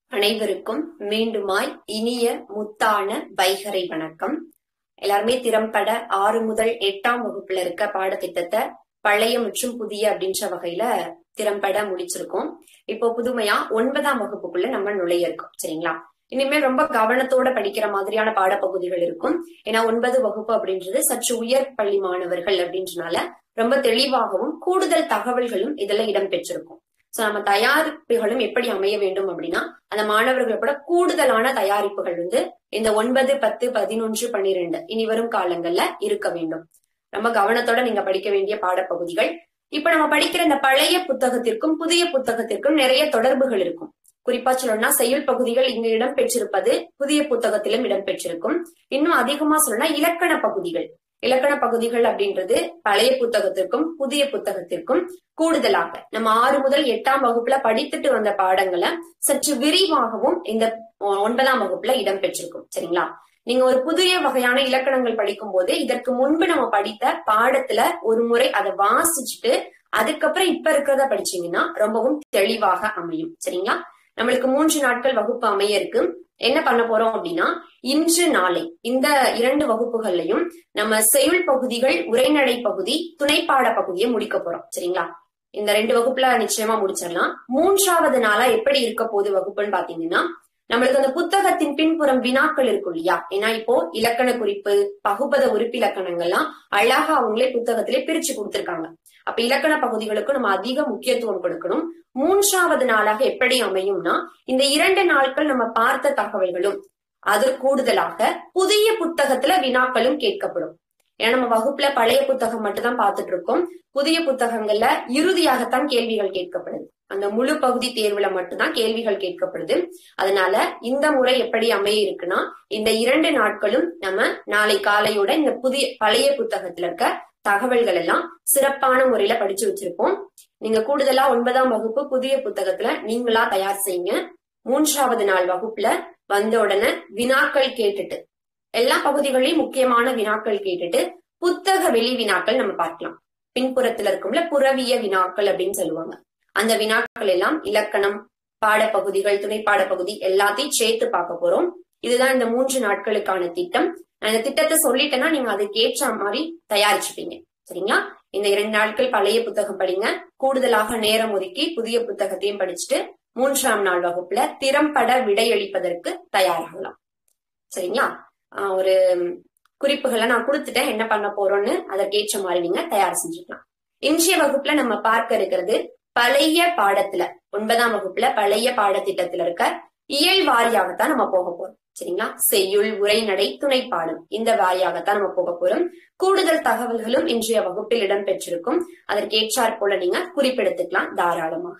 அனைவருக்கும் மீண்டுமாய் இனிய முத்தான வைகரை வணக்கம் எல்லாருமே திறம்பட ஆறு முதல் எட்டாம் வகுப்புல இருக்க பாடத்திட்டத்தை பழைய மற்றும் புதிய அப்படின்ற வகையில திறம்பட முடிச்சிருக்கோம் இப்போ புதுமையா ஒன்பதாம் வகுப்புக்குள்ள நம்ம நுழைய இருக்கோம் சரிங்களா இனிமேல் ரொம்ப கவனத்தோட படிக்கிற மாதிரியான பாடப்பகுதிகள் இருக்கும் ஏன்னா ஒன்பது வகுப்பு அப்படின்றது சற்று உயர் பள்ளி மாணவர்கள் அப்படின்றனால ரொம்ப தெளிவாகவும் கூடுதல் தகவல்களும் இதுல இடம்பெற்றிருக்கும் சோ நம்ம தயாரிப்புகளும் எப்படி அமைய வேண்டும் அப்படின்னா அந்த மாணவர்கள் கூட கூடுதலான தயாரிப்புகள் வந்து இந்த ஒன்பது பத்து பதினொன்று பன்னிரெண்டு இனி வரும் காலங்கள்ல இருக்க வேண்டும் ரொம்ப கவனத்தோட நீங்க படிக்க வேண்டிய பாடப்பகுதிகள் இப்ப நம்ம படிக்கிற இந்த பழைய புத்தகத்திற்கும் புதிய புத்தகத்திற்கும் நிறைய தொடர்புகள் இருக்கும் குறிப்பா சொல்லணும்னா செயல் பகுதிகள் இங்கு இடம்பெற்றிருப்பது புதிய புத்தகத்திலும் இடம்பெற்றிருக்கும் இன்னும் அதிகமா சொல்லணும்னா இலக்கண பகுதிகள் இலக்கண பகுதிகள் அப்படின்றது பழைய புத்தகத்திற்கும் புதிய புத்தகத்திற்கும் கூடுதலாக நம்ம ஆறு முதல் எட்டாம் வகுப்புல படித்துட்டு வந்த பாடங்களை சற்று விரிவாகவும் இந்த ஒன்பதாம் வகுப்புல இடம்பெற்றிருக்கும் சரிங்களா நீங்க ஒரு புதிய வகையான இலக்கணங்கள் படிக்கும் போது இதற்கு முன்பு நம்ம படித்த பாடத்துல ஒரு முறை அதை வாசிச்சுட்டு அதுக்கப்புறம் இப்ப இருக்கிறத படிச்சீங்கன்னா ரொம்பவும் தெளிவாக அமையும் சரிங்களா நம்மளுக்கு மூன்று நாட்கள் வகுப்பு அமைய இருக்கு என்ன பண்ண போறோம் அப்படின்னா இன்று நாளை இந்த இரண்டு வகுப்புகள்லையும் நம்ம செய்யுள் பகுதிகள் உரைநடை பகுதி துணைப்பாட பகுதியை முடிக்க போறோம் சரிங்களா இந்த ரெண்டு வகுப்புல நிச்சயமா முடிச்சிடலாம் மூன்றாவது நாளா எப்படி இருக்க போகுது வகுப்புன்னு பாத்தீங்கன்னா நம்மளுக்கு அந்த புத்தகத்தின் பின்புறம் வினாக்கள் இருக்கும் இல்லையா ஏன்னா இப்போ இலக்கண குறிப்பு பகுபத உறுப்பிலக்கணங்கள்லாம் அழகா அவங்களே புத்தகத்திலே பிரிச்சு கொடுத்திருக்காங்க அப்ப இலக்கண பகுதிகளுக்கு நம்ம அதிக முக்கியத்துவம் கொடுக்கணும் மூன்றாவது நாளாக எப்படி அமையும்னா இந்த இரண்டு நாட்கள் நம்ம பார்த்த தகவல்களும் அது கூடுதலாக புதிய புத்தகத்துல வினாக்களும் கேட்கப்படும் ஏன்னா நம்ம வகுப்புல பழைய புத்தகம் மட்டும் தான் பார்த்துட்டு இருக்கோம் புதிய புத்தகங்கள்ல இறுதியாகத்தான் கேள்விகள் கேட்கப்படுது அந்த முழு பகுதி தேர்வுல மட்டும்தான் கேள்விகள் கேட்கப்படுது அதனால இந்த முறை எப்படி அமைய இருக்குன்னா இந்த இரண்டு நாட்களும் நம்ம நாளை காலையோட இந்த புதிய பழைய புத்தகத்துல இருக்க தகவல்கள் எல்லாம் சிறப்பான முறையில படிச்சு வச்சிருப்போம் நீங்க கூடுதலா ஒன்பதாம் வகுப்பு புதிய புத்தகத்துல நீங்களா தயார் செய்யுங்க மூன்றாவது நாள் வகுப்புல வந்த உடனே வினாக்கள் கேட்டுட்டு எல்லா பகுதிகளையும் முக்கியமான வினாக்கள் கேட்டுட்டு புத்தக வெளி வினாக்கள் நம்ம பார்க்கலாம் பின்புறத்துல இருக்கும்ல புறவிய வினாக்கள் அப்படின்னு சொல்லுவாங்க அந்த வினாக்கள் எல்லாம் இலக்கணம் பாடப்பகுதிகள் துணை பாடப்பகுதி எல்லாத்தையும் சேர்த்து பார்க்க போறோம் இதுதான் இந்த மூன்று நாட்களுக்கான திட்டம் நான் இந்த திட்டத்தை சொல்லிட்டேன்னா நீங்க அதுக்கு ஏற்ற மாதிரி தயாரிச்சுப்பீங்க சரிங்களா இந்த இரண்டு நாட்கள் பழைய புத்தகம் படிங்க கூடுதலாக நேரம் ஒதுக்கி புதிய புத்தகத்தையும் படிச்சுட்டு மூன்றாம் நாள் வகுப்புல திறம்பட விடையளிப்பதற்கு தயாராகலாம் சரிங்களா ஒரு குறிப்புகளை நான் கொடுத்துட்டேன் என்ன பண்ண போறோம்னு அதற்கேற்ற மாதிரி நீங்க தயார் செஞ்சுக்கலாம் இன்றைய வகுப்புல நம்ம பார்க்க இருக்கிறது பழைய பாடத்துல ஒன்பதாம் வகுப்புல பழைய பாடத்திட்டத்துல இருக்க இயல் வாரியாகத்தான் நம்ம போக போறோம் சரிங்களா செய்யுள் உரைநடை துணை பாடம் இந்த வாரியாகத்தான் நம்ம போக போறோம் கூடுதல் தகவல்களும் இன்றைய வகுப்பில் இடம்பெற்றிருக்கும் அதற்கேற்றாற் போல நீங்க குறிப்பெடுத்துக்கலாம் தாராளமாக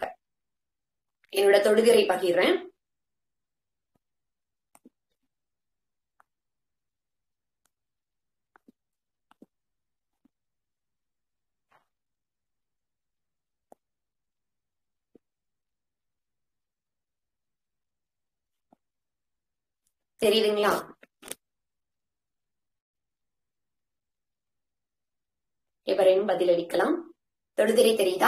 என்னோட தொடுதிரை பகிர்றேன் தெரியுதுங்களா எவரையும் பதிலளிக்கலாம் தொடுதிரை தெரியுதா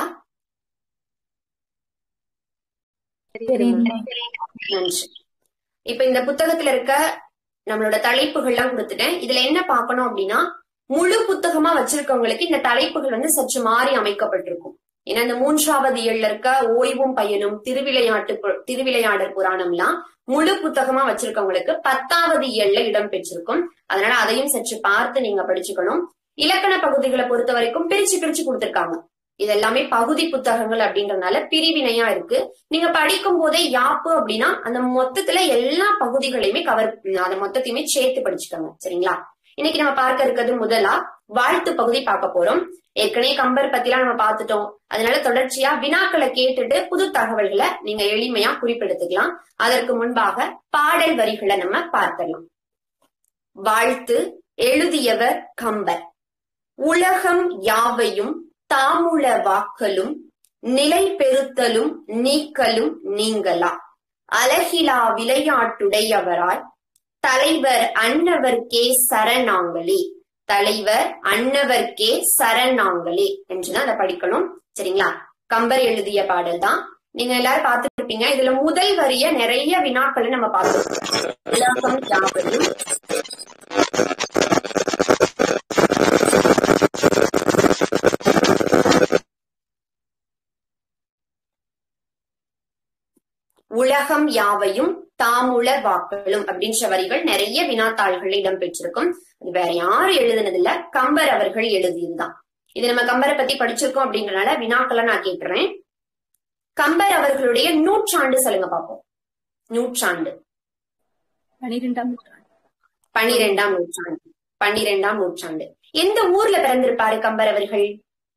நன்றி இப்ப இந்த புத்தகத்துல இருக்க நம்மளோட தலைப்புகள்லாம் கொடுத்துட்டேன் இதுல என்ன பார்க்கணும் அப்படின்னா முழு புத்தகமா வச்சிருக்கவங்களுக்கு இந்த தலைப்புகள் வந்து சற்று மாறி அமைக்கப்பட்டிருக்கும் ஏன்னா இந்த மூன்றாவது ஏழுல இருக்க ஓய்வும் பயனும் திருவிளையாட்டு திருவிளையாடல் புராணம்லாம் முழு புத்தகமா வச்சிருக்கவங்களுக்கு பத்தாவது ஏழுல இடம் பெற்றிருக்கும் அதனால அதையும் சற்று பார்த்து நீங்க படிச்சுக்கணும் இலக்கண பகுதிகளை பொறுத்த வரைக்கும் பிரிச்சு பிரிச்சு கொடுத்திருக்காங்க இது எல்லாமே பகுதி புத்தகங்கள் அப்படின்றதுனால பிரிவினையா இருக்கு நீங்க படிக்கும் போதே யாப்பு அப்படின்னா அந்த மொத்தத்துல எல்லா பகுதிகளையுமே கவர் அந்த மொத்தத்தையுமே சேர்த்து படிச்சுக்கோங்க சரிங்களா இன்னைக்கு நம்ம பார்க்க இருக்கிறது முதலா வாழ்த்து பகுதி பார்க்க போறோம் ஏற்கனவே கம்பர் பத்திலாம் நம்ம பார்த்துட்டோம் அதனால தொடர்ச்சியா வினாக்களை கேட்டுட்டு புது தகவல்களை நீங்க எளிமையா குறிப்பெடுத்துக்கலாம் அதற்கு முன்பாக பாடல் வரிகளை நம்ம பார்க்கலாம் வாழ்த்து எழுதியவர் கம்பர் உலகம் யாவையும் தாமுள வாக்கலும் நிலை பெறுத்தலும் நீக்கலும் நீங்களா அழகிலா விளையாட்டுடையவராய் தலைவர் அன்னவர்க்கே சரணாங்களே தலைவர் அன்னவர்க்கே சரணாங்களே என்றுதான் அதை படிக்கணும் சரிங்களா கம்பர் எழுதிய பாடல் தான் நீங்க எல்லாரும் பார்த்துருப்பீங்க இதுல முதல் வரிய நிறைய வினாக்கள் நம்ம பார்த்தோம் உலகம் யாவையும் உலகம் யாவையும் தாமுள வாக்களும் அப்படின்ற வரிகள் நிறைய வினாத்தாள்கள் இடம்பெற்றிருக்கும் அது வேற யாரும் எழுதுனது இல்ல கம்பர் அவர்கள் எழுதியதுதான் இது நம்ம கம்பரை பத்தி படிச்சிருக்கோம் அப்படிங்கறனால வினாக்களை நான் கேட்கிறேன் கம்பர் அவர்களுடைய நூற்றாண்டு சொல்லுங்க பாப்போம் நூற்றாண்டு பனிரெண்டாம் நூற்றாண்டு பனிரெண்டாம் நூற்றாண்டு பன்னிரெண்டாம் நூற்றாண்டு எந்த ஊர்ல பிறந்திருப்பாரு கம்பர் அவர்கள்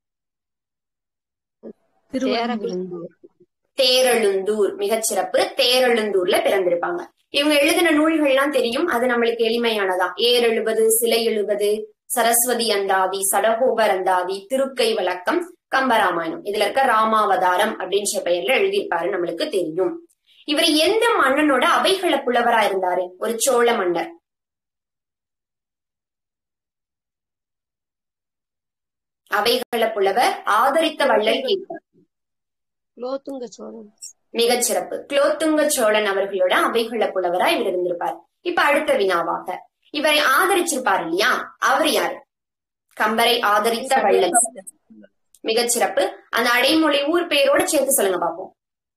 திருவள்ளூர் தேரழுந்தூர் மிகச்சிறப்பு தேரழுந்தூர்ல பிறந்திருப்பாங்க இவங்க எழுதின நூல்கள்லாம் தெரியும் அது நம்மளுக்கு எளிமையானதா ஏர் எழுபது சிலை எழுபது சரஸ்வதி அந்தாதி சடகோபர் அந்தாதி திருக்கை வழக்கம் கம்பராமாயணம் இதுல இருக்க ராமாவதாரம் அப்படின்ற பெயர்ல எழுதியிருப்பாரு நம்மளுக்கு தெரியும் இவர் எந்த மன்னனோட அவைகள புலவரா இருந்தாரு ஒரு சோழ மன்னர் அவைகள புலவர் ஆதரித்த வள்ளல் கேட்கிறார் குலோத்துங்க சோழன் மிகச்சிறப்பு குலோத்துங்க சோழன் அவர்களோட அவைகள புலவரா இவர் இருந்திருப்பார் இப்ப அடுத்த வினாவாக இவரை ஆதரிச்சிருப்பார் இல்லையா அவர் யாரு கம்பரை ஆதரித்த வள்ளல் மிகச்சிறப்பு அந்த அடைமொழி ஊர் பெயரோட சேர்த்து சொல்லுங்க பாப்போம்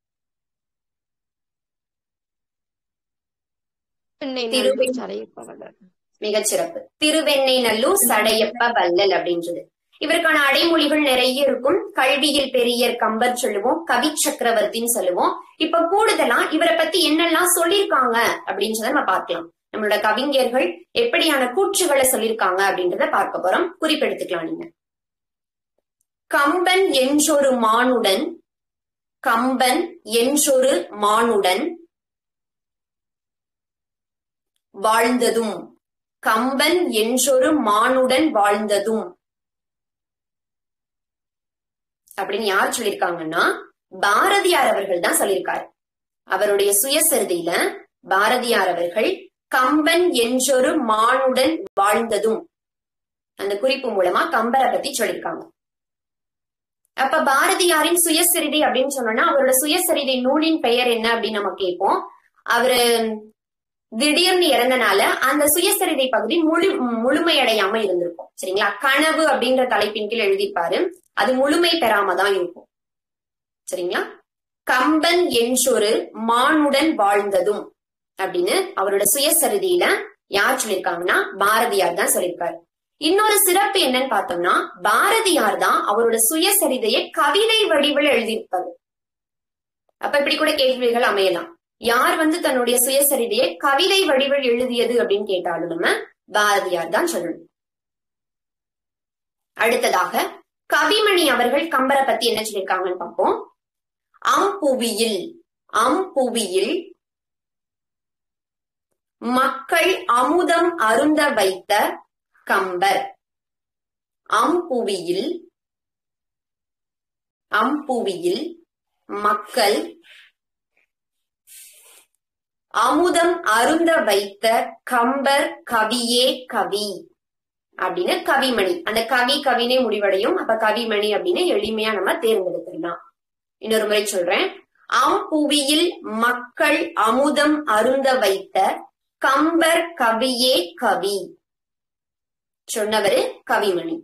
பெண்ணை திருவெண்- நம்பி சடையப்பவளர் மிகச்சிறப்பு திருவெண்ணை நல்லூர் சடையப்ப வள்ளல் அப்படின்றது இவருக்கான அடைமொழிகள் நிறைய இருக்கும் கல்வியில் பெரியர் கம்பர் சொல்லுவோம் கவி சக்கரவர்த்தின்னு சொல்லுவோம் இப்ப கூடுதலா இவரை பத்தி என்னெல்லாம் சொல்லியிருக்காங்க அப்படின்றத நம்ம பார்க்கலாம் நம்மளோட கவிஞர்கள் எப்படியான கூற்றுகளை சொல்லியிருக்காங்க அப்படின்றத பார்க்க போறோம் குறிப்பெடுத்துக்கலாம் நீங்க கம்பன் என்றொரு மானுடன் கம்பன் என்றொரு மானுடன் வாழ்ந்ததும் கம்பன் என்றொரு மானுடன் வாழ்ந்ததும் அப்படின்னு யார் சொல்லியிருக்காங்கன்னா பாரதியார் அவர்கள் தான் சொல்லியிருக்காரு அவருடைய சுயசரிதையில பாரதியார் அவர்கள் கம்பன் என்றொரு மானுடன் வாழ்ந்ததும் அந்த குறிப்பு மூலமா கம்பரை பத்தி சொல்லியிருக்காங்க அப்ப பாரதியாரின் சுயசரிதை அப்படின்னு சொன்னோம்னா அவரோட சுயசரிதை நூலின் பெயர் என்ன அப்படின்னு நம்ம கேட்போம் அவரு திடீர்னு இறந்தனால அந்த சுயசரிதை பகுதி முழு முழுமையடையாம இருந்திருக்கும் சரிங்களா கனவு அப்படின்ற தலைப்பின் கீழ் எழுதிப்பாரு அது முழுமை பெறாம தான் இருக்கும் சரிங்களா கம்பன் என்றொரு மானுடன் வாழ்ந்ததும் அப்படின்னு அவரோட சுயசரிதையில யார் சொல்லியிருக்காங்கன்னா பாரதியார் தான் சொல்லியிருக்காரு இன்னொரு சிறப்பு என்னன்னு பார்த்தோம்னா பாரதியார் தான் அவரோட சுயசரிதையை கவிதை வடிவில் எழுதியிருப்பாரு அப்ப இப்படி கூட கேள்விகள் அமையலாம் யார் வந்து தன்னுடைய சுயசரிதையை கவிதை வடிவில் எழுதியது அப்படின்னு கேட்டாலும் நம்ம பாரதியார் தான் சொல்லணும் அடுத்ததாக கவிமணி அவர்கள் கம்பரை பத்தி என்ன சொல்லியிருக்காங்கன்னு பார்ப்போம் அம்புவியில் அம்புவியில் மக்கள் அமுதம் அருந்த வைத்த கம்பர் அம்புவியில் அம்புவியில் மக்கள் அமுதம் அருந்த வைத்த கம்பர் கவியே கவி அப்படின்னு கவிமணி அந்த கவி கவினே முடிவடையும் அப்ப கவிமணி அப்படின்னு எளிமையா நம்ம தேர்ந்தெடுத்துடலாம் இன்னொரு முறை சொல்றேன் அம்புவியில் மக்கள் அமுதம் அருந்த வைத்த கம்பர் கவியே கவி சொன்னவரு கவிமணி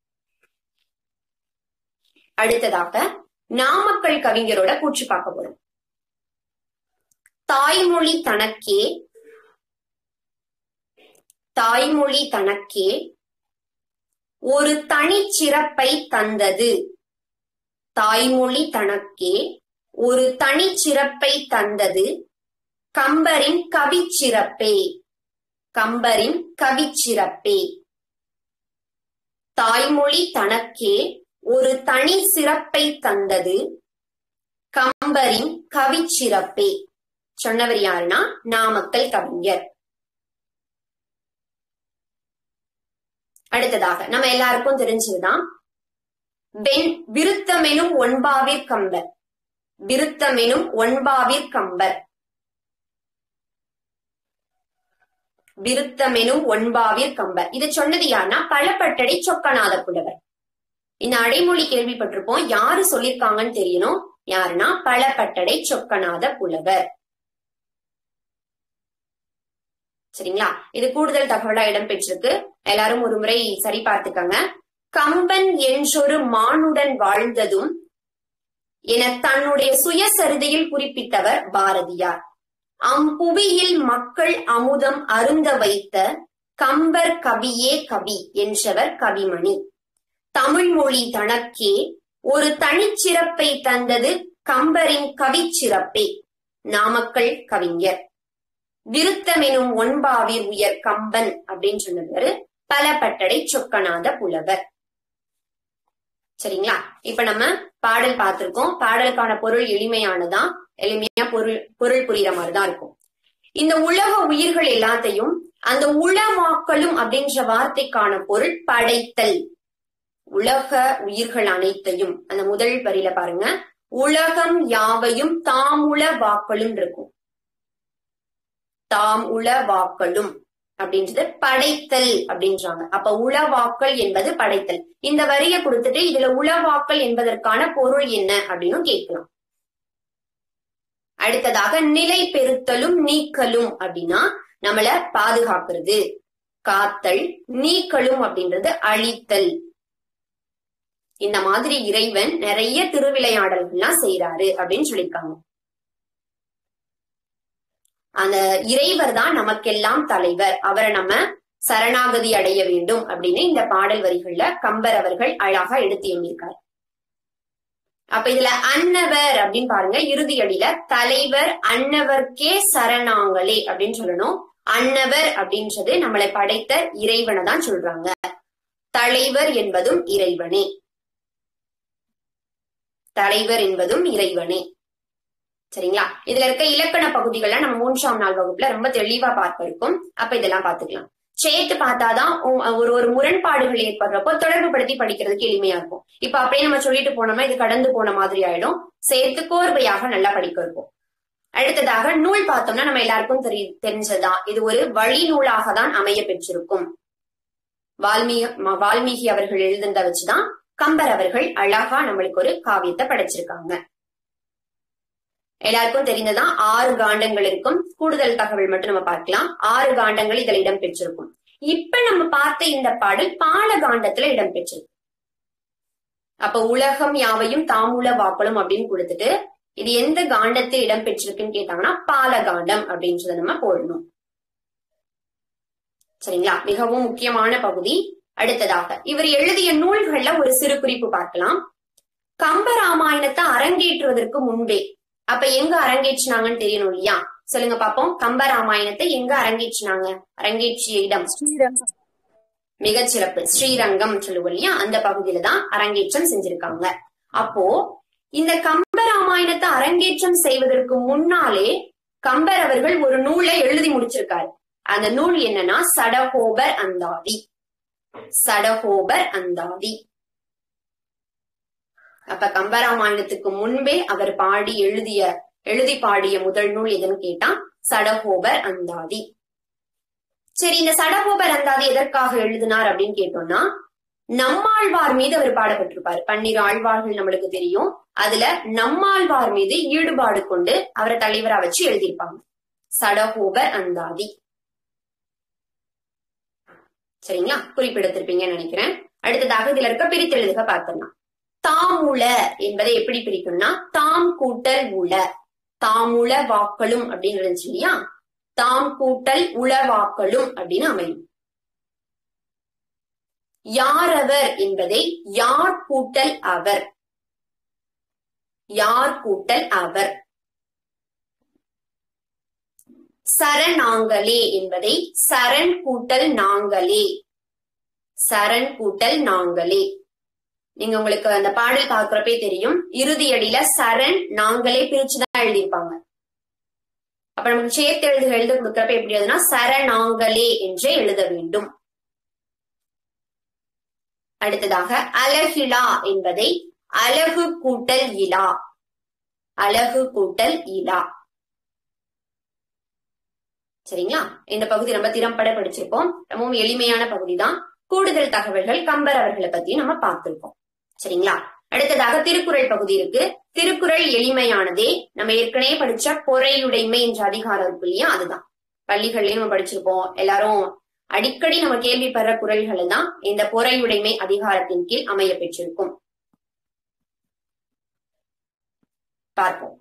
அடுத்ததாக நாமக்கல் கவிஞரோட கூற்று பார்க்க போறோம் தாய்மொழி தனக்கே தாய்மொழி தனக்கே ஒரு தனிச்சிறப்பை தந்தது தாய்மொழி தனக்கே ஒரு தனிச்சிறப்பை தந்தது கம்பரின் கவிச்சிறப்பே கம்பரின் கவிச்சிறப்பே தாய்மொழி தனக்கே ஒரு தனி சிறப்பை தந்தது கம்பரின் கவிச்சிறப்பே சொன்னவர் யாருன்னா நாமக்கல் கவிஞர் அடுத்ததாக நம்ம எல்லாருக்கும் தெரிஞ்சதுதான் வெண் விருத்தமெனும் ஒன்பாவிற் கம்பர் விருத்தமெனும் ஒன்பாவிற் கம்பர் விருத்தமெனும் ஒன்பாவிற் கம்பர் இது சொன்னது யாருன்னா களப்பட்டடை சொக்கநாத புலவர் இந்த அடைமொழி கேள்விப்பட்டிருப்போம் யாரு சொல்லியிருக்காங்கன்னு தெரியணும் யாருன்னா பலபட்டடை சொக்கநாத புலவர் சரிங்களா இது கூடுதல் தகவலா இடம்பெற்றிருக்கு எல்லாரும் ஒரு முறை சரி பார்த்துக்கங்க கம்பன் என்றொரு மானுடன் வாழ்ந்ததும் என தன்னுடைய சுயசரிதையில் குறிப்பிட்டவர் பாரதியார் அம்புவியில் மக்கள் அமுதம் அருந்த வைத்த கம்பர் கவியே கவி என்றவர் கவிமணி தமிழ் மொழி தனக்கே ஒரு தனிச்சிறப்பை தந்தது கம்பரின் கவிச்சிறப்பே நாமக்கல் கவிஞர் விருத்தமெனும் ஒன்பாவிர் உயர் கம்பன் அப்படின்னு சொன்னவர் பலபட்டடை சொக்கநாத புலவர் சரிங்களா இப்ப நம்ம பாடல் பார்த்திருக்கோம் பாடலுக்கான பொருள் எளிமையானதான் எளிமையா பொருள் பொருள் புரியுற மாதிரிதான் இருக்கும் இந்த உலக உயிர்கள் எல்லாத்தையும் அந்த உளமாக்கலும் அப்படின்ற வார்த்தைக்கான பொருள் படைத்தல் உலக உயிர்கள் அனைத்தையும் அந்த முதல் வரியில பாருங்க உலகம் யாவையும் தாமுள வாக்களும் இருக்கும் தாம் உள வாக்களும் அப்படின்றது படைத்தல் அப்படின்றாங்க அப்ப உளவாக்கல் என்பது படைத்தல் இந்த வரிய கொடுத்துட்டு இதுல உளவாக்கல் என்பதற்கான பொருள் என்ன அப்படின்னு கேட்கலாம் அடுத்ததாக நிலை பெருத்தலும் நீக்கலும் அப்படின்னா நம்மள பாதுகாக்கிறது காத்தல் நீக்கலும் அப்படின்றது அழித்தல் இந்த மாதிரி இறைவன் நிறைய திருவிளையாடல்கள்லாம் செய்யறாரு அப்படின்னு சொல்லியிருக்காங்க அந்த இறைவர் தான் நமக்கெல்லாம் தலைவர் அவரை நம்ம சரணாகதி அடைய வேண்டும் அப்படின்னு இந்த பாடல் வரிகள்ல கம்பர் அவர்கள் அழகா எடுத்து எண்ணிருக்காரு அப்ப இதுல அன்னவர் அப்படின்னு பாருங்க இறுதி அடியில தலைவர் அன்னவர்க்கே சரணாங்களே அப்படின்னு சொல்லணும் அன்னவர் அப்படின்றது நம்மளை படைத்த இறைவனை தான் சொல்றாங்க தலைவர் என்பதும் இறைவனே தலைவர் என்பதும் இறைவனே சரிங்களா இதுல இருக்க இலக்கண பகுதிகளை நம்ம மூன்றாம் நாள் வகுப்புல ரொம்ப தெளிவா பார்க்க இருக்கும் அப்ப இதெல்லாம் பாத்துக்கலாம் சேர்த்து பார்த்தாதான் உ- ஒரு ஒரு முரண்பாடுகள் ஏற்படுறப்போ தொடர்பு படுத்தி படிக்கிறதுக்கு எளிமையா இருக்கும் இப்ப அப்படியே நம்ம சொல்லிட்டு போனோம்னா இது கடந்து போன மாதிரி ஆயிடும் சேர்த்து கோர்வையாக நல்லா படிக்க இருக்கும் அடுத்ததாக நூல் பார்த்தோம்னா நம்ம எல்லாருக்கும் தெரி தெரிஞ்சதுதான் இது ஒரு வழி நூலாக தான் அமைய பெற்றிருக்கும் வால்மீகி ம- வால்மீகி அவர்கள் எழுதுனத வச்சுதான் கம்பர் அவர்கள் அழகா நம்மளுக்கு ஒரு காவியத்தை படைச்சிருக்காங்க எல்லாருக்கும் தெரிந்ததான் ஆறு காண்டங்கள் இருக்கும் கூடுதல் தகவல் மட்டும் நம்ம பார்க்கலாம் ஆறு காண்டங்கள் இதில் இடம் பெற்றிருக்கும் இப்ப நம்ம பார்த்த இந்த பாடல் பால காண்டத்துல இடம் பெற்றிருக்கு அப்ப உலகம் யாவையும் தாமுல வாக்களும் அப்படின்னு கொடுத்துட்டு இது எந்த காண்டத்தில் இடம் பெற்றிருக்குன்னு கேட்டாங்கன்னா பால காண்டம் அப்படின்றத நம்ம போடணும் சரிங்களா மிகவும் முக்கியமான பகுதி அடுத்ததாக இவர் எழுதிய நூல்கள்ல ஒரு சிறு குறிப்பு பார்க்கலாம் கம்ப ராமாயணத்தை அரங்கேற்றுவதற்கு முன்பே அப்ப எங்க அரங்கேற்றினாங்கன்னு தெரியணும் இல்லையா சொல்லுங்க பாப்போம் கம்ப ராமாயணத்தை எங்க அரங்கேற்றினாங்க அரங்கேற்றிய இடம் ஸ்ரீரங்கம் மிகச் சிறப்பு ஸ்ரீரங்கம் சொல்லுவோம் இல்லையா அந்த பகுதியில தான் அரங்கேற்றம் செஞ்சிருக்காங்க அப்போ இந்த கம்ப ராமாயணத்தை அரங்கேற்றம் செய்வதற்கு முன்னாலே கம்பர் அவர்கள் ஒரு நூலை எழுதி முடிச்சிருக்காரு அந்த நூல் என்னன்னா சடகோபர் அந்தாதி சடகோபர் அந்தாதி அப்ப கம்பராமாயணத்துக்கு முன்பே அவர் பாடி எழுதிய எழுதி பாடிய முதல் நூல் எதுன்னு கேட்டா சடகோபர் அந்தாதி சரி இந்த சடகோபர் அந்தாதி எதற்காக எழுதினார் அப்படின்னு கேட்டோம்னா நம்மாழ்வார் மீது அவர் பாடப்பட்டிருப்பார் பன்னிரு ஆழ்வார்கள் நம்மளுக்கு தெரியும் அதுல நம்மாழ்வார் மீது ஈடுபாடு கொண்டு அவரை தலைவரா வச்சு எழுதியிருப்பாங்க சடகோபர் அந்தாதி சரிங்களா குறிப்பிடத்திருப்பீங்கன்னு நினைக்கிறேன் அடுத்ததாக இதுல இருக்க பிரித்தெழுதுக பார்த்தோம்னா தாமுல என்பதை எப்படி பிரிக்கணும்னா தாம் கூட்டல் உள தாமுல வாக்களும் அப்படின்னு இருந்துச்சு இல்லையா தாம் கூட்டல் உளவாக்களும் அப்படின்னு அமையும் யாரவர் என்பதை யார் கூட்டல் அவர் யார் கூட்டல் அவர் சரணாங்களே என்பதை சரண் கூட்டல் நாங்களே சரண் கூட்டல் நாங்களே நீங்க உங்களுக்கு அந்த பாடல் பார்க்கிறப்பே தெரியும் இறுதி அடியில சரண் நாங்களே பிரிச்சுதான் எழுதியிருப்பாங்க அப்ப நமக்கு சேர்த்து எழுது எழுத கொடுக்கறப்ப எப்படி எழுதுனா சரணாங்களே என்றே எழுத வேண்டும் அடுத்ததாக அழகிலா என்பதை அழகு கூட்டல் இலா அழகு கூட்டல் இலா சரிங்களா இந்த பகுதி ரொம்ப திறம்பட படிச்சிருப்போம் ரொம்பவும் எளிமையான பகுதி தான் கூடுதல் தகவல்கள் கம்பர் அவர்களை பத்தி நம்ம பார்த்திருக்கோம் சரிங்களா அடுத்ததாக திருக்குறள் பகுதி இருக்கு திருக்குறள் எளிமையானதே நம்ம ஏற்கனவே படிச்ச பொறையுடைமை என்ற அதிகாரம் இருக்கு இல்லையா அதுதான் பள்ளிகள்லயும் நம்ம படிச்சிருப்போம் எல்லாரும் அடிக்கடி நம்ம கேள்விப்படுற குரல்கள் தான் இந்த பொறையுடைமை அதிகாரத்தின் கீழ் அமைய பெற்றிருக்கும் பார்ப்போம்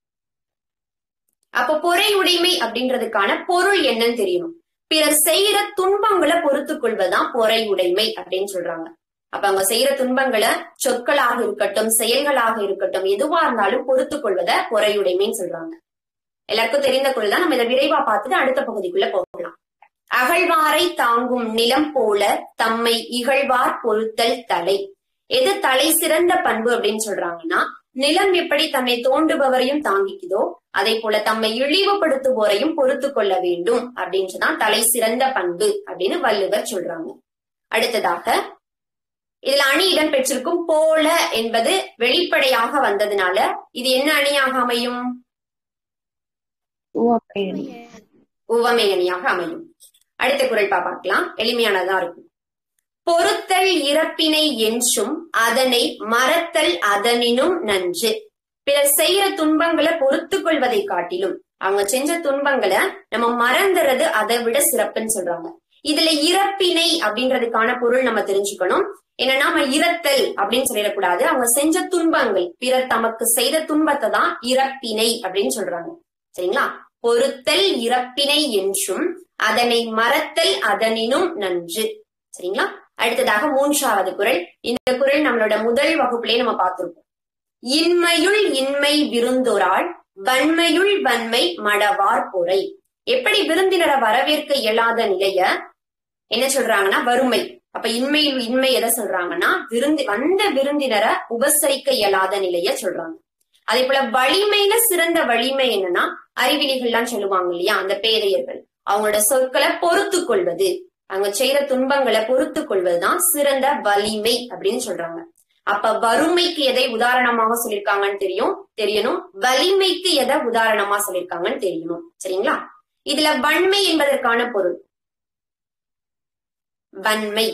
அப்ப பொறையுடைமை அப்படின்றதுக்கான பொருள் என்னன்னு தெரியணும் பிறர் செய்யற துன்பங்களை பொறுத்துக் கொள்வதுதான் பொறையுடைமை அப்படின்னு சொல்றாங்க அப்ப அவங்க செய்யற துன்பங்களை சொற்களாக இருக்கட்டும் செயல்களாக இருக்கட்டும் எதுவா இருந்தாலும் பொறுத்துக் கொள்வத பொறையுடைமைன்னு சொல்றாங்க எல்லாருக்கும் தெரிந்த குரல் தான் நம்ம இதை விரைவா பார்த்துட்டு அடுத்த பகுதிக்குள்ள போகலாம் அகழ்வாரை தாங்கும் நிலம் போல தம்மை இகழ்வார் பொறுத்தல் தலை எது தலை சிறந்த பண்பு அப்படின்னு சொல்றாங்கன்னா நிலம் எப்படி தன்னை தோண்டுபவரையும் தாங்கிக்குதோ அதே போல தம்மை இழிவுபடுத்துவோரையும் பொறுத்து கொள்ள வேண்டும் அப்படின்றதான் தலை சிறந்த பண்பு அப்படின்னு வள்ளுவர் சொல்றாங்க அடுத்ததாக இதுல அணி இடம் பெற்றிருக்கும் போல என்பது வெளிப்படையாக வந்ததுனால இது என்ன அணியாக அமையும் உவமை அணியாக அமையும் அடுத்த குரல் பார்க்கலாம் எளிமையானதா இருக்கும் பொறுத்தல் இறப்பினை என்றும் அதனை மறத்தல் அதனினும் நன்று பிறர் செய்யற துன்பங்களை பொறுத்து கொள்வதை காட்டிலும் அவங்க செஞ்ச துன்பங்களை நம்ம மறந்துறது அதை விட சிறப்புன்னு சொல்றாங்க இதுல இறப்பினை அப்படின்றதுக்கான பொருள் நம்ம தெரிஞ்சுக்கணும் என்னன்னா நம்ம இறத்தல் அப்படின்னு சொல்லிடக்கூடாது அவங்க செஞ்ச துன்பங்கள் பிறர் தமக்கு செய்த துன்பத்தை தான் இறப்பினை அப்படின்னு சொல்றாங்க சரிங்களா பொறுத்தல் இறப்பினை என்றும் அதனை மறத்தல் அதனினும் நன்று சரிங்களா அடுத்ததாக மூன்றாவது குரல் இந்த குரல் நம்மளோட முதல் வகுப்புலயே நம்ம பார்த்திருப்போம் இன்மையுள் இன்மை விருந்தொராள் வன்மையுள் வன்மை மடவார் பொறை எப்படி விருந்தினரை வரவேற்க இயலாத நிலைய என்ன சொல்றாங்கன்னா வறுமை அப்ப இன்மையில் இன்மை எதை சொல்றாங்கன்னா விருந்தி வந்த விருந்தினரை உபசரிக்க இயலாத நிலைய சொல்றாங்க அதே போல வலிமையில சிறந்த வலிமை என்னன்னா அறிவிலிகள்லாம் சொல்லுவாங்க இல்லையா அந்த பேதையர்கள் அவங்களோட சொற்களை பொறுத்து கொள்வது அவங்க செய்யற துன்பங்களை பொறுத்து கொள்வதுதான் சிறந்த வலிமை அப்படின்னு சொல்றாங்க அப்ப வறுமைக்கு எதை உதாரணமாக சொல்லியிருக்காங்கன்னு தெரியும் தெரியணும் வலிமைக்கு எதை உதாரணமா சொல்லியிருக்காங்கன்னு தெரியணும் சரிங்களா இதுல வன்மை என்பதற்கான பொருள் வன்மை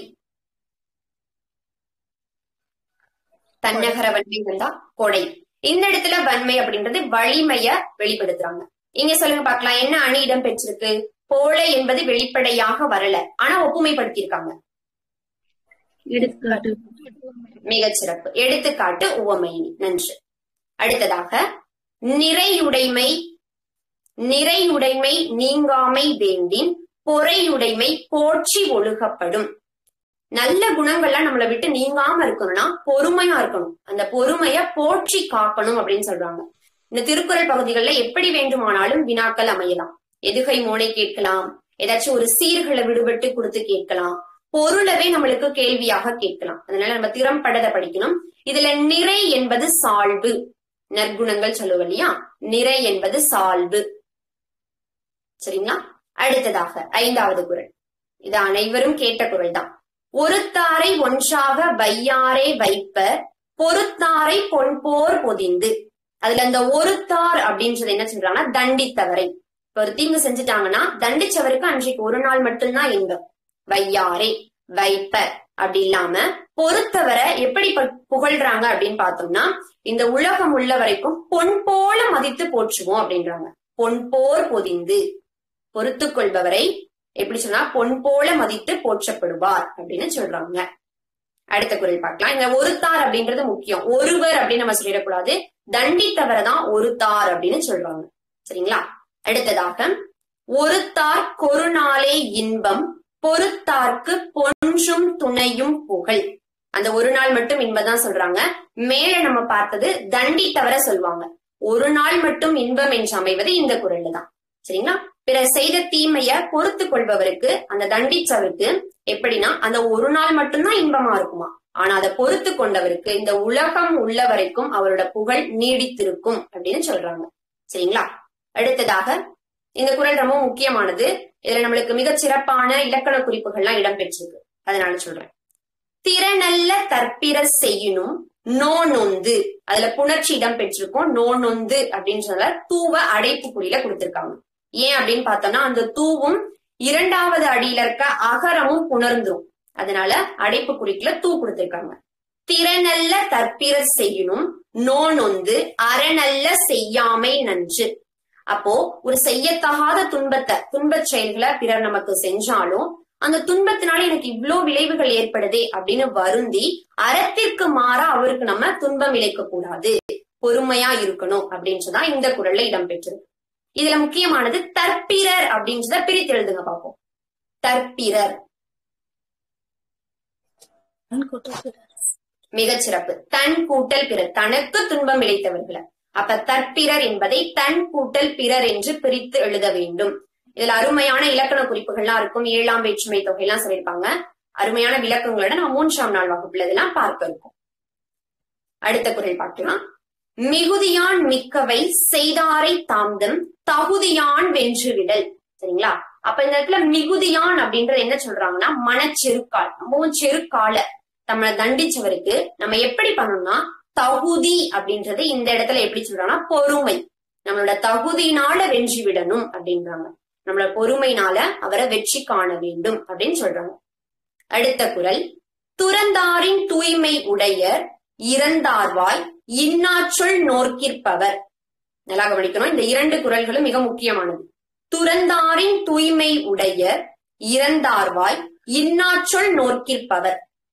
தன்னகர வன்மை வந்தா கொடை இந்த இடத்துல வன்மை அப்படின்றது வலிமைய வெளிப்படுத்துறாங்க இங்க சொல்லுங்க பார்க்கலாம் என்ன அணி இடம் பெற்றிருக்கு போல என்பது வெளிப்படையாக வரல ஆனா ஒப்புமைப்படுத்தியிருக்காங்க எடுத்துக்காட்டு மிகச்சிறப்பு எடுத்துக்காட்டு உவமையினி நன்று அடுத்ததாக நிறையுடைமை நிறையுடைமை நீங்காமை வேண்டின் பொறையுடைமை போற்றி ஒழுகப்படும் நல்ல குணங்கள்லாம் நம்மளை விட்டு நீங்காம இருக்கணும்னா பொறுமையா இருக்கணும் அந்த பொறுமைய போற்றி காக்கணும் அப்படின்னு சொல்றாங்க இந்த திருக்குறள் பகுதிகளில் எப்படி வேண்டுமானாலும் வினாக்கள் அமையலாம் எதுகை மோனை கேட்கலாம் ஏதாச்சும் ஒரு சீர்களை விடுபட்டு கொடுத்து கேட்கலாம் பொருளவே நம்மளுக்கு கேள்வியாக கேட்கலாம் அதனால நம்ம திறம்படதை படிக்கணும் இதுல நிறை என்பது சால்பு நற்குணங்கள் சொல்லுவோம் இல்லையா நிறை என்பது சால்பு சரிங்களா அடுத்ததாக ஐந்தாவது குரல் இது அனைவரும் கேட்ட குரல் தான் ஒருத்தாரை ஒன்றாக வையாரே வைப்ப பொறுத்தாரை பொன்போர் பொதிந்து அதுல இந்த ஒருத்தார் அப்படின்றது என்ன சொல்றாங்கன்னா தண்டித்தவரை இப்ப ஒரு தீங்கு செஞ்சுட்டாங்கன்னா தண்டிச்சவருக்கு அன்றைக்கு ஒரு நாள் மட்டும்தான் இன்பம் வையாரே வைப்ப அப்படி இல்லாம பொறுத்தவரை எப்படி ப- புகழ்றாங்க அப்படின்னு பார்த்தோம்னா இந்த உலகம் உள்ள வரைக்கும் பொன் போல மதித்து போற்றுவோம் அப்படின்றாங்க பொன் போர் பொதிந்து பொறுத்து கொள்பவரை எப்படி சொன்னா பொன் போல மதித்து போற்றப்படுவார் அப்படின்னு சொல்றாங்க அடுத்த குரல் பார்க்கலாம் இந்த ஒருத்தார் அப்படின்றது முக்கியம் ஒருவர் அப்படின்னு நம்ம சொல்லிடக்கூடாது தண்டித்தவரை தான் ஒருத்தார் அப்படின்னு சொல்றாங்க சரிங்களா அடுத்ததாக ஒருத்தார் கொருநாளே இன்பம் பொறுத்தார்க்கு பொன்றும் துணையும் புகழ் அந்த ஒரு நாள் மட்டும் இன்பம் தான் சொல்றாங்க மேல நம்ம பார்த்தது தண்டித்தவரை சொல்லுவாங்க ஒரு நாள் மட்டும் இன்பம் என்று அமைவது இந்த குரல்ல தான் சரிங்களா பிறர் செய்த தீமைய பொறுத்து கொள்பவருக்கு அந்த தண்டிச்சவருக்கு எப்படின்னா அந்த ஒரு நாள் மட்டும்தான் இன்பமா இருக்குமா ஆனா அதை பொறுத்து கொண்டவருக்கு இந்த உலகம் உள்ள வரைக்கும் அவரோட புகழ் நீடித்திருக்கும் அப்படின்னு சொல்றாங்க சரிங்களா அடுத்ததாக இந்த குரல் ரொம்ப முக்கியமானது இதுல நம்மளுக்கு மிகச் சிறப்பான இலக்கண குறிப்புகள்லாம் இடம்பெற்றிருக்கு அதனால சொல்றேன் திறனல்ல தற்பிற செய்யணும் நோ நொந்து அதுல புணர்ச்சி இடம் பெற்றிருக்கும் நோ நொந்து அப்படின்றத தூவ அடைப்பு குறியில கொடுத்திருக்காங்க ஏன் அப்படின்னு பார்த்தோம்னா அந்த தூவும் இரண்டாவது அடியில இருக்க அகரமும் புணர்ந்துரும் அதனால அடைப்பு குறிக்குல தூ கொடுத்திருக்காங்க திறனல்ல தற்பிறர் செய்யணும் நோனொந்து அறநல்ல செய்யாமை நன்று அப்போ ஒரு செய்யத்தகாத துன்பத்தை துன்பச் செயல்களை பிறர் நமக்கு செஞ்சாலும் அந்த துன்பத்தினால எனக்கு இவ்ளோ விளைவுகள் ஏற்படுதே அப்படின்னு வருந்தி அறத்திற்கு மாறா அவருக்கு நம்ம துன்பம் இழைக்க கூடாது பொறுமையா இருக்கணும் அப்படின்றதான் இந்த குரல்ல இடம்பெற்றிருக்கு இதுல முக்கியமானது தற்பிறர் அப்படின்றத பிரித்து எழுதுங்க பார்ப்போம் தற்பிறர் மிகச் சிறப்பு தன் கூட்டல் பிறர் தனக்கு துன்பம் இழைத்தவர்களை அப்ப தற்பிறர் என்பதை தன் கூட்டல் பிறர் என்று பிரித்து எழுத வேண்டும் இதுல அருமையான இலக்கண குறிப்புகள்லாம் இருக்கும் ஏழாம் வேற்றுமை தொகையெல்லாம் சொல்லியிருப்பாங்க அருமையான விளக்கங்களோட நம்ம மூன்றாம் நாள் வகுப்புல இதெல்லாம் பார்க்க இருக்கோம் அடுத்த குரல் பார்க்கலாம் மிகுதியான் மிக்கவை செய்தாரை தாம்தம் தகுதியான் வென்று விடல் சரிங்களா அப்ப இந்த இடத்துல மிகுதியான் அப்படின்றது என்ன சொல்றாங்கன்னா மனச்செருக்கால் ரொம்பவும் செருக்கால நம்மளை தண்டிச்சவருக்கு நம்ம எப்படி பண்ணணும்னா தகுதி அப்படின்றது இந்த இடத்துல எப்படி சொல்றாங்கன்னா பொறுமை நம்மளோட தகுதியினால வெற்றி விடணும் அப்படின்றாங்க நம்மளோட பொறுமைனால அவரை வெற்றி காண வேண்டும் அப்படின்னு சொல்றாங்க அடுத்த குரல் துறந்தாரின் தூய்மை உடையர் இறந்தார்வாய் இன்னாச்சொல் நோர்க்கிற்பவர் நல்லா கவனிக்கணும் இந்த இரண்டு குரல்களும் மிக முக்கியமானது துறந்தாரின் தூய்மை உடையர் இறந்தார்வாய் இன்னாச்சொல் நோர்க்கிற்பவர்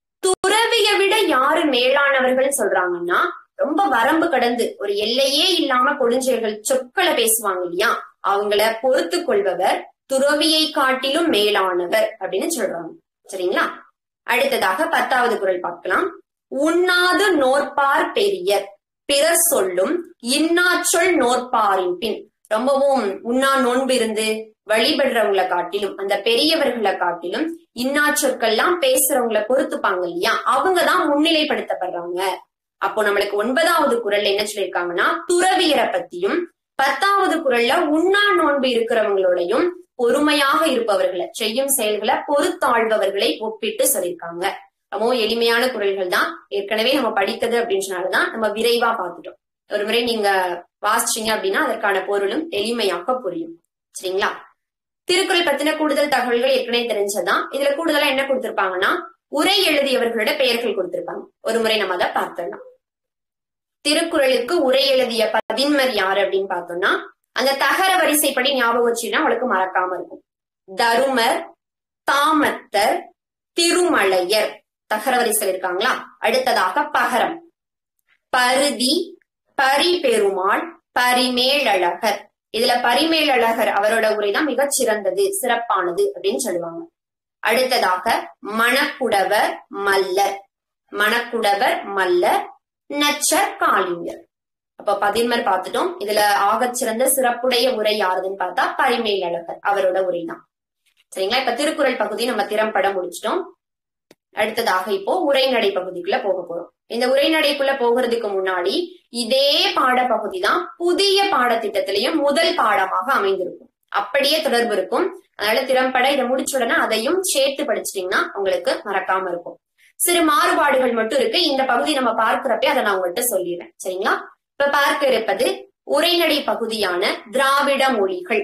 துறவிய விட யாரு மேலானவர்கள் சொல்றாங்கன்னா ரொம்ப வரம்பு கடந்து ஒரு எல்லையே இல்லாம கொடுஞ்செயல்கள் சொற்களை பேசுவாங்க இல்லையா அவங்கள பொறுத்து கொள்பவர் துறவியை காட்டிலும் மேலானவர் அப்படின்னு சொல்றாங்க சரிங்களா அடுத்ததாக பத்தாவது குரல் பார்க்கலாம் உண்ணாது நோற்பார் பெரியர் பிறர் சொல்லும் இன்னாச்சொல் நோற்பாரின் பின் ரொம்பவும் உண்ணா நோன்பு இருந்து வழிபடுறவங்களை காட்டிலும் அந்த பெரியவர்களை காட்டிலும் இன்னா சொற்கள்லாம் பேசுறவங்களை பொறுத்துப்பாங்க இல்லையா அவங்கதான் முன்னிலைப்படுத்தப்படுறாங்க அப்போ நம்மளுக்கு ஒன்பதாவது குரல்ல என்ன சொல்லியிருக்காங்கன்னா துறவியரை பத்தியும் பத்தாவது குரல்ல உண்ணா நோன்பு இருக்கிறவங்களோடையும் பொறுமையாக இருப்பவர்களை செய்யும் செயல்களை பொறுத்தாழ்பவர்களை ஒப்பிட்டு சொல்லியிருக்காங்க ரொம்ப எளிமையான குரல்கள் தான் ஏற்கனவே நம்ம படித்தது அப்படின்றனாலதான் நம்ம விரைவா பார்த்துட்டோம் ஒரு முறை நீங்க வாசிச்சீங்க அப்படின்னா அதற்கான பொருளும் எளிமையாக புரியும் சரிங்களா திருக்குறள் பத்தின கூடுதல் தகவல்கள் ஏற்கனவே தெரிஞ்சதான் இதுல கூடுதலா என்ன கொடுத்திருப்பாங்கன்னா உரை எழுதியவர்களோட பெயர்கள் கொடுத்திருப்பாங்க ஒரு முறை நம்ம அதை பார்த்தோம்னா திருக்குறளுக்கு உரை எழுதிய பதின்மர் யாரு அப்படின்னு பார்த்தோம்னா அந்த தகர வரிசைப்படி ஞாபகம் வச்சுன்னா அவளுக்கு மறக்காம இருக்கும் தருமர் தாமத்தர் திருமலையர் தகர வரிசையில் இருக்காங்களா அடுத்ததாக பகரம் பருதி பரிபெருமாள் பரிமேலழகர் இதுல பரிமேலழகர் அவரோட உரைதான் மிகச் சிறந்தது சிறப்பானது அப்படின்னு சொல்லுவாங்க அடுத்ததாக மணக்குடவர் மல்லர் மணக்குடவர் மல்லர் நச்சர் காளிங்கர் அப்ப பதின்மர் பார்த்துட்டோம் இதுல ஆகச் சிறந்த சிறப்புடைய உரை யாருதுன்னு பார்த்தா பரிமேலழகர் அவரோட உரைதான் சரிங்களா இப்ப திருக்குறள் பகுதி நம்ம திறம்பட முடிச்சிட்டோம் அடுத்ததாக இப்போ உரைநடை பகுதிக்குள்ள போக போறோம் இந்த உரைநடைக்குள்ள போகிறதுக்கு முன்னாடி இதே பாடப்பகுதி தான் புதிய பாடத்திட்டத்திலையும் முதல் பாடமாக அமைந்திருக்கும் அப்படியே தொடர்பு இருக்கும் அதனால திறம்பட இதை முடிச்ச உடனே அதையும் சேர்த்து படிச்சிட்டீங்கன்னா உங்களுக்கு மறக்காம இருக்கும் சிறு மாறுபாடுகள் மட்டும் இருக்கு இந்த பகுதி நம்ம பார்க்கிறப்ப அதை நான் உங்கள்கிட்ட சொல்லிடுறேன் சரிங்களா இப்ப பார்க்க இருப்பது உரைநடை பகுதியான திராவிட மொழிகள்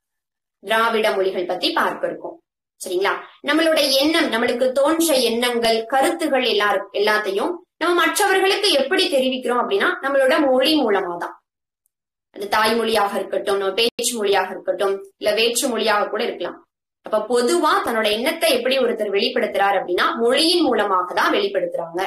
திராவிட மொழிகள் பத்தி பார்க்க இருக்கோம் சரிங்களா நம்மளோட எண்ணம் நம்மளுக்கு தோன்ற எண்ணங்கள் கருத்துகள் எல்லாரும் எல்லாத்தையும் நம்ம மற்றவர்களுக்கு எப்படி தெரிவிக்கிறோம் அப்படின்னா நம்மளோட மொழி மூலமா தான் அது தாய்மொழியாக இருக்கட்டும் நம்ம பேச்சு மொழியாக இருக்கட்டும் இல்ல வேற்று மொழியாக கூட இருக்கலாம் அப்ப பொதுவா தன்னோட எண்ணத்தை எப்படி ஒருத்தர் வெளிப்படுத்துறாரு அப்படின்னா மொழியின் மூலமாக தான் வெளிப்படுத்துறாங்க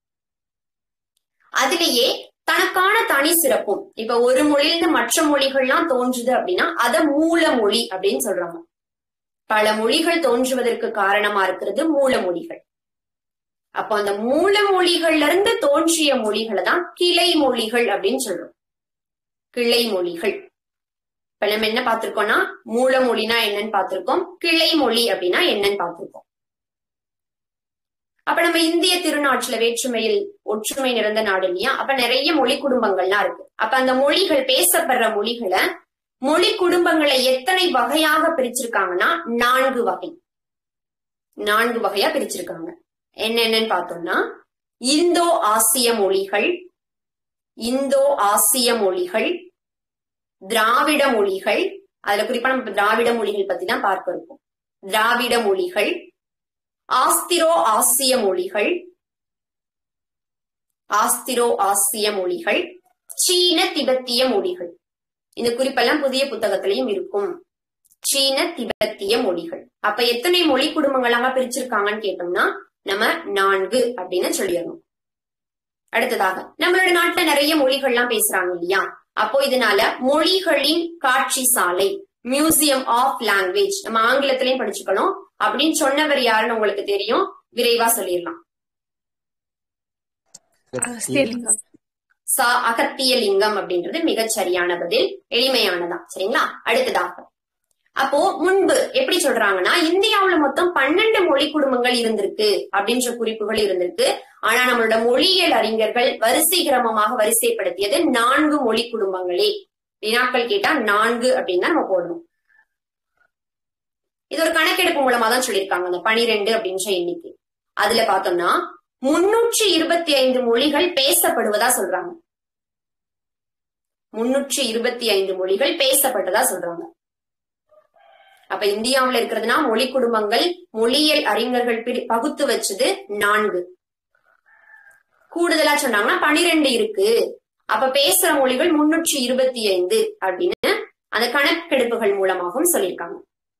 அதுலயே தனக்கான தனி சிறப்பும் இப்ப ஒரு மொழியிலிருந்து மற்ற மொழிகள்லாம் தோன்றுது அப்படின்னா அத மூல மொழி அப்படின்னு சொல்றாங்க பல மொழிகள் தோன்றுவதற்கு காரணமா இருக்கிறது மூல மொழிகள் அப்போ அந்த மூல மொழிகள்ல இருந்து தோன்றிய மொழிகளை தான் கிளை மொழிகள் அப்படின்னு சொல்றோம் கிளை மொழிகள் இப்ப நம்ம என்ன பார்த்திருக்கோம்னா மூல மொழினா என்னன்னு பார்த்திருக்கோம் கிளை மொழி அப்படின்னா என்னன்னு பார்த்திருக்கோம் அப்ப நம்ம இந்திய திருநாட்டுல வேற்றுமையில் ஒற்றுமை நிறைந்த நாடு இல்லையா அப்ப நிறைய மொழி குடும்பங்கள்லாம் இருக்கு அப்ப அந்த மொழிகள் பேசப்படுற மொழிகளை மொழி குடும்பங்களை எத்தனை வகையாக பிரிச்சிருக்காங்கன்னா நான்கு வகை நான்கு வகையா பிரிச்சிருக்காங்க என்னென்னு பார்த்தோம்னா இந்தோ ஆசிய மொழிகள் இந்தோ ஆசிய மொழிகள் திராவிட மொழிகள் அதுல குறிப்பா நம்ம திராவிட மொழிகள் பத்தி தான் பார்க்க இருக்கோம் திராவிட மொழிகள் ஆஸ்திரோ ஆசிய மொழிகள் ஆஸ்திரோ ஆசிய மொழிகள் சீன திபெத்திய மொழிகள் இந்த குறிப்பெல்லாம் புதிய புத்தகத்திலையும் இருக்கும் சீன திபெத்திய மொழிகள் அப்ப எத்தனை மொழி குடும்பங்களாக பிரிச்சிருக்காங்கன்னு கேட்டோம்னா நம்ம நான்கு அப்படின்னு சொல்லிடணும் அடுத்ததாக நம்மளோட நாட்டுல நிறைய மொழிகள்லாம் பேசுறாங்க இல்லையா அப்போ இதனால மொழிகளின் காட்சி சாலை மியூசியம் ஆஃப் லாங்குவேஜ் நம்ம ஆங்கிலத்திலையும் படிச்சுக்கணும் அப்படின்னு சொன்னவர் யாருன்னு உங்களுக்கு தெரியும் விரைவா சொல்லிடலாம் அகஸ்தியலிங்கம் சா அகத்திய லிங்கம் அப்படின்றது மிகச் சரியான பதில் எளிமையானதா சரிங்களா அடுத்ததாக அப்போ முன்பு எப்படி சொல்றாங்கன்னா இந்தியாவுல மொத்தம் பன்னெண்டு மொழி குடும்பங்கள் இருந்திருக்கு அப்படின்ற குறிப்புகள் இருந்திருக்கு ஆனா நம்மளோட மொழியியல் அறிஞர்கள் வரிசை கிரமமாக வரிசைப்படுத்தியது நான்கு மொழி குடும்பங்களே வினாக்கள் கேட்டா நான்கு அப்படின்னு தான் நம்ம போடணும் இது ஒரு கணக்கெடுப்பு மூலமா தான் சொல்லியிருக்காங்க அந்த பனிரெண்டு அப்படின்ற எண்ணிக்கை அதுல பார்த்தோம்னா முன்னூற்றி இருபத்தி ஐந்து மொழிகள் பேசப்படுவதா சொல்றாங்க முன்னூற்றி இருபத்தி ஐந்து மொழிகள் பேசப்பட்டதா சொல்றாங்க அப்ப இந்தியாவுல இருக்கிறதுனா மொழி குடும்பங்கள் மொழியியல் அறிஞர்கள் பிரி- பகுத்து வச்சது நான்கு கூடுதலா சொன்னாங்கன்னா பனிரெண்டு இருக்கு அப்ப பேசுற மொழிகள் முன்னூற்றி இருபத்தி ஐந்து அப்படின்னு அந்த கணக்கெடுப்புகள் மூலமாகவும் சொல்லியிருக்காங்க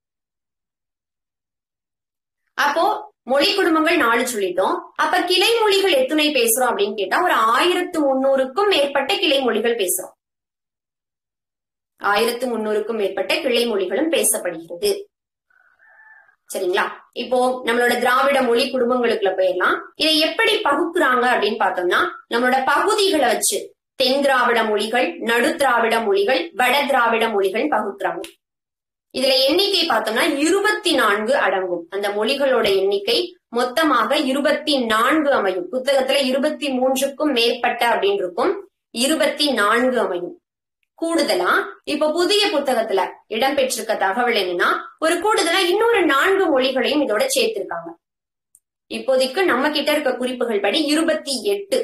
அப்போ மொழி குடும்பங்கள் நாலு சொல்லிட்டோம் அப்ப கிளை மொழிகள் எத்தனை பேசுறோம் அப்படின்னு கேட்டா ஒரு ஆயிரத்து முன்னூறுக்கும் மேற்பட்ட கிளை மொழிகள் பேசுறோம் ஆயிரத்து முன்னூறுக்கும் மேற்பட்ட கிளை மொழிகளும் பேசப்படுகிறது சரிங்களா இப்போ நம்மளோட திராவிட மொழி குடும்பங்களுக்குள்ள போயிடலாம் இதை எப்படி பகுக்குறாங்க அப்படின்னு பார்த்தோம்னா நம்மளோட பகுதிகளை வச்சு தென் திராவிட மொழிகள் நடு திராவிட மொழிகள் வட திராவிட மொழிகள் பகுக்குறாங்க இதுல எண்ணிக்கை பார்த்தோம்னா இருபத்தி நான்கு அடங்கும் அந்த மொழிகளோட எண்ணிக்கை மொத்தமாக இருபத்தி நான்கு அமையும் புத்தகத்துல இருபத்தி மூன்றுக்கும் மேற்பட்ட அப்படின்னு இருக்கும் இருபத்தி நான்கு அமையும் கூடுதலா இப்ப புதிய புத்தகத்துல இடம்பெற்றிருக்க தகவல் என்னன்னா ஒரு கூடுதலா இன்னொரு நான்கு மொழிகளையும் இதோட சேர்த்திருக்காங்க இப்போதைக்கு நம்ம கிட்ட இருக்க குறிப்புகள் படி இருபத்தி எட்டு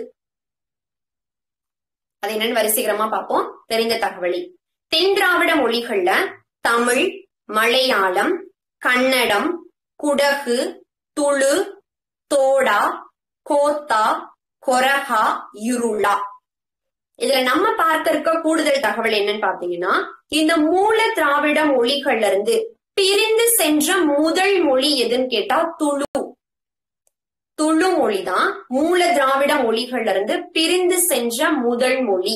அது என்னன்னு வரிசைகரமா பார்ப்போம் தெரிந்த தகவலை தென் திராவிட மொழிகள்ல தமிழ் மலையாளம் கன்னடம் குடகு துளு தோடா கோத்தா கொரஹா இருளா இதுல நம்ம பார்க்க இருக்க கூடுதல் தகவல் என்னன்னு பாத்தீங்கன்னா இந்த மூல திராவிட மொழிகள்ல இருந்து பிரிந்து சென்ற முதல் மொழி எதுன்னு கேட்டா துளு துளு மொழிதான் மூல திராவிட மொழிகள்ல இருந்து பிரிந்து சென்ற முதல் மொழி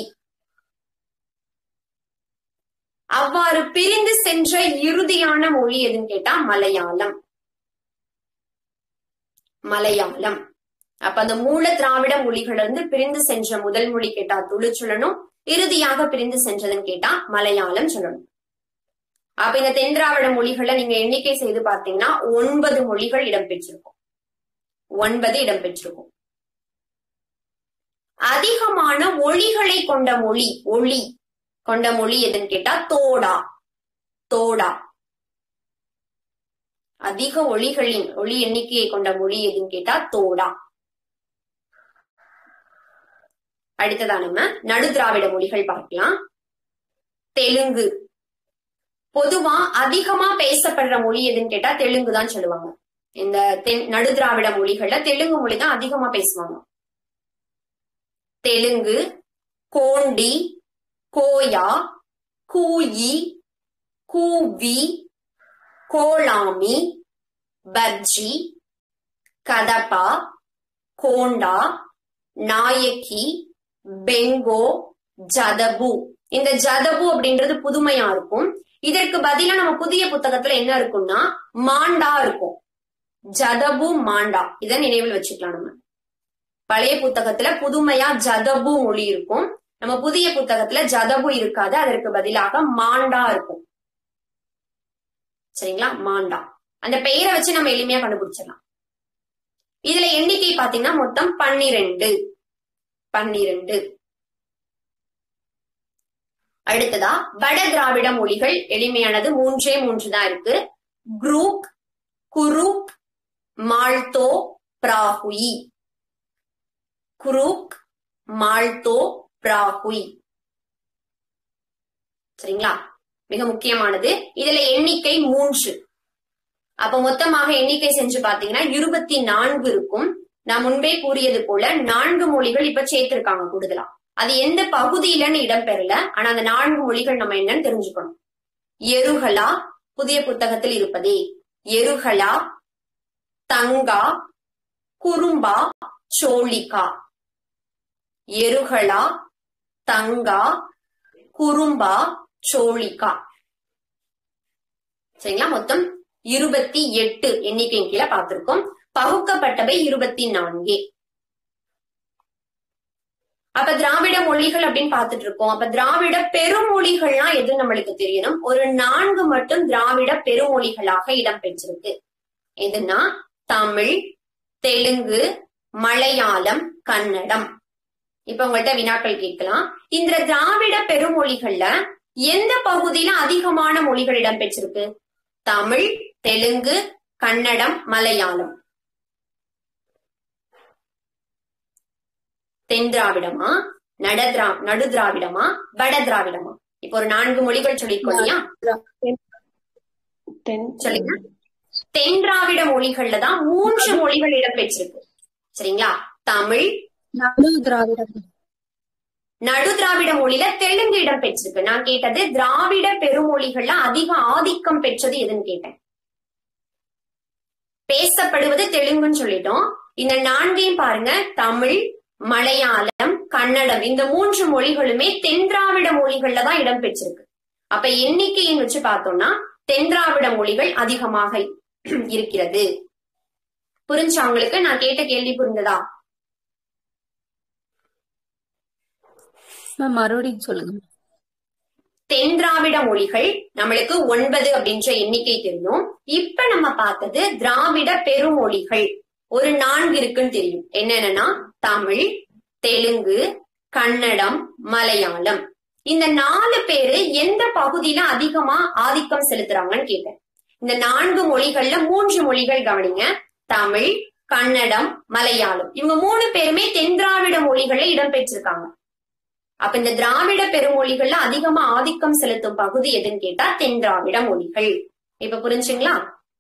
அவ்வாறு பிரிந்து சென்ற இறுதியான மொழி எதுன்னு கேட்டா மலையாளம் மலையாளம் அப்ப அந்த மூல திராவிட மொழிகள்ல இருந்து பிரிந்து சென்ற முதல் மொழி கேட்டா துளு சொல்லணும் இறுதியாக பிரிந்து சென்றதுன்னு கேட்டா மலையாளம் சொல்லணும் அப்ப இந்த தென் திராவிட மொழிகளை நீங்க எண்ணிக்கை செய்து பார்த்தீங்கன்னா ஒன்பது மொழிகள் இடம்பெற்றிருக்கும் ஒன்பது இடம்பெற்றிருக்கும் அதிகமான ஒளிகளை கொண்ட மொழி ஒளி கொண்ட மொழி எதுன்னு கேட்டா தோடா தோடா அதிக ஒளிகளின் ஒளி எண்ணிக்கையை கொண்ட மொழி எதுன்னு கேட்டா தோடா அடுத்ததா நம்ம நடு திராவிட மொழிகள் பார்க்கலாம் தெலுங்கு பொதுவா அதிகமா பேசப்படுற மொழி எதுன்னு கேட்டா தெலுங்கு தான் சொல்லுவாங்க இந்த தென் நடு திராவிட மொழிகள்ல தெலுங்கு மொழி தான் அதிகமா பேசுவாங்க தெலுங்கு கோண்டி கோயா கூயி கூவி கோலாமி பர்ஜி கதப்பா கோண்டா நாயக்கி பெங்கோ ஜதபு இந்த ஜதபு அப்படின்றது புதுமையா இருக்கும் இதற்கு பதிலா நம்ம புதிய புத்தகத்துல என்ன இருக்கும்னா மாண்டா இருக்கும் ஜதபு மாண்டா இதை நினைவில் வச்சுக்கலாம் நம்ம பழைய புத்தகத்துல புதுமையா ஜதபு மொழி இருக்கும் நம்ம புதிய புத்தகத்துல ஜதபு இருக்காது அதற்கு பதிலாக மாண்டா இருக்கும் சரிங்களா மாண்டா அந்த பெயரை வச்சு நம்ம எளிமையா கண்டுபிடிச்சிடலாம் இதுல எண்ணிக்கை பாத்தீங்கன்னா மொத்தம் பன்னிரெண்டு பன்னிரெண்டு அடுத்ததா வட திராவிட மொழிகள் எளிமையானது மூன்றே மூன்று தான் இருக்கு group group Malto Brahui group Malto Brahui சரிங்களா மிக முக்கியமானது இதுல எண்ணிக்கை மூன்று அப்ப மொத்தமாக எண்ணிக்கை செஞ்சு பாத்தீங்கன்னா இருபத்தி நான்கு இருக்கும் நான் முன்பே கூறியது போல நான்கு மொழிகள் இப்ப சேர்த்திருக்காங்க கூடுதலா அது எந்த பகுதியிலன்னு இடம்பெறல ஆனா அந்த நான்கு மொழிகள் நம்ம என்னன்னு தெரிஞ்சுக்கணும் எருகலா புதிய புத்தகத்தில் இருப்பதே எருகலா தங்கா குறும்பா சோழிகா எருகலா தங்கா குறும்பா சோழிகா சரிங்களா மொத்தம் இருபத்தி எட்டு எண்ணிக்கையின் கீழே பார்த்திருக்கோம் பகுக்கப்பட்டவை இருபத்தி நான்கு அப்ப திராவிட மொழிகள் அப்படின்னு பார்த்துட்டு இருக்கோம் அப்ப திராவிட பெருமொழிகள்லாம் எது நம்மளுக்கு தெரியணும் ஒரு நான்கு மட்டும் திராவிட பெருமொழிகளாக இடம்பெற்றிருக்கு எதுனா தமிழ் தெலுங்கு மலையாளம் கன்னடம் இப்ப உங்கள்ட்ட வினாக்கள் கேட்கலாம் இந்த திராவிட பெருமொழிகள்ல எந்த பகுதியில அதிகமான மொழிகள் இடம்பெற்றிருக்கு தமிழ் தெலுங்கு கன்னடம் மலையாளம் தென் திராவிடமா நடத்ரா நடு திராவிடமா வட திராவிடமா இப்போ ஒரு நான்கு மொழிகள் சொல்லிருக்கோம் இல்லையா தென் சொல்லுங்க தென் திராவிட மொழிகள்ல தான் மூன்று மொழிகள் இடம்பெற்றிருக்கு சரிங்களா தமிழ் நடு திராவிடம் நடு திராவிட மொழியில தெலுங்கு இடம் பெற்றிருக்கு நான் கேட்டது திராவிட பெருமொழிகள்ல அதிக ஆதிக்கம் பெற்றது எதுன்னு கேட்டேன் பேசப்படுவது தெலுங்குன்னு சொல்லிட்டோம் இந்த நான்கையும் பாருங்க தமிழ் மலையாளம் கன்னடம் இந்த மூன்று மொழிகளுமே தென் திராவிட மொழிகள்ல தான் இடம் பெற்றிருக்கு அப்ப எண்ணிக்கையின் வச்சு பார்த்தோம்னா தென் திராவிட மொழிகள் அதிகமாக இருக்கிறது புரிஞ்சா உங்களுக்கு நான் கேட்ட கேள்வி புரிந்ததா மேம் மறுபடியும் சொல்லுங்க தென் திராவிட மொழிகள் நம்மளுக்கு ஒன்பது அப்படின்ற எண்ணிக்கை தெரியும் இப்ப நம்ம பார்த்தது திராவிட பெருமொழிகள் ஒரு நான்கு இருக்குன்னு தெரியும் என்னென்னா தமிழ் தெலுங்கு கன்னடம் மலையாளம் இந்த நாலு பேரு எந்த பகுதியில அதிகமா ஆதிக்கம் செலுத்துறாங்கன்னு கேட்டேன் இந்த நான்கு மொழிகள்ல மூன்று மொழிகள் கவனிங்க தமிழ் கன்னடம் மலையாளம் இவங்க மூணு பேருமே தென் திராவிட மொழிகளை இடம்பெற்றிருக்காங்க அப்ப இந்த திராவிட பெருமொழிகள்ல அதிகமா ஆதிக்கம் செலுத்தும் பகுதி எதுன்னு கேட்டா தென் திராவிட மொழிகள் இப்ப புரிஞ்சுங்களா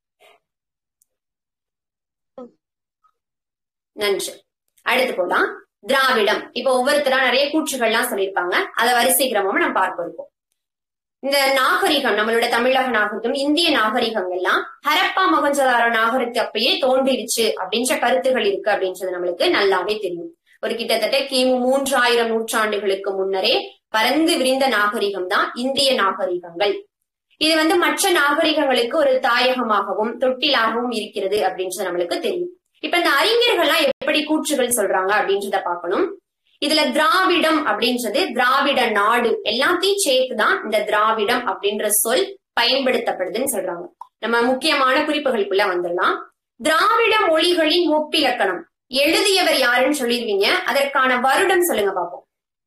நன்றி அடுத்து போலாம் திராவிடம் இப்ப ஒவ்வொருத்தரா நிறைய கூற்றுகள்லாம் சொல்லியிருப்பாங்க அதை வரிசை கிரமமா நம்ம பார்க்க இருக்கோம் இந்த நாகரிகம் நம்மளோட தமிழக நாகரிகம் இந்திய நாகரிகங்கள்லாம் ஹரப்பா மொகஞ்சதாரோ நாகரிகத்து அப்பயே தோன்றிடுச்சு அப்படின்ற கருத்துகள் இருக்கு அப்படின்றது நம்மளுக்கு நல்லாவே தெரியும் ஒரு கிட்டத்தட்ட கிமு மூன்றாயிரம் நூற்றாண்டுகளுக்கு முன்னரே பறந்து விரிந்த நாகரிகம் தான் இந்திய நாகரிகங்கள் இது வந்து மற்ற நாகரிகங்களுக்கு ஒரு தாயகமாகவும் தொட்டிலாகவும் இருக்கிறது அப்படின்றது நம்மளுக்கு தெரியும் இப்ப இந்த அறிஞர்கள்லாம் எப்படி கூற்றுகள் சொல்றாங்க அப்படின்றத பார்க்கணும் இதுல திராவிடம் அப்படின்றது திராவிட நாடு எல்லாத்தையும் சேர்த்துதான் இந்த திராவிடம் அப்படின்ற சொல் பயன்படுத்தப்படுதுன்னு சொல்றாங்க நம்ம முக்கியமான குறிப்புகளுக்குள்ள வந்துடலாம் திராவிட மொழிகளின் ஒப்பிலக்கணம் எழுதியவர் யாருன்னு சொல்லிருவீங்க அதற்கான வருடம் சொல்லுங்க பாப்போம்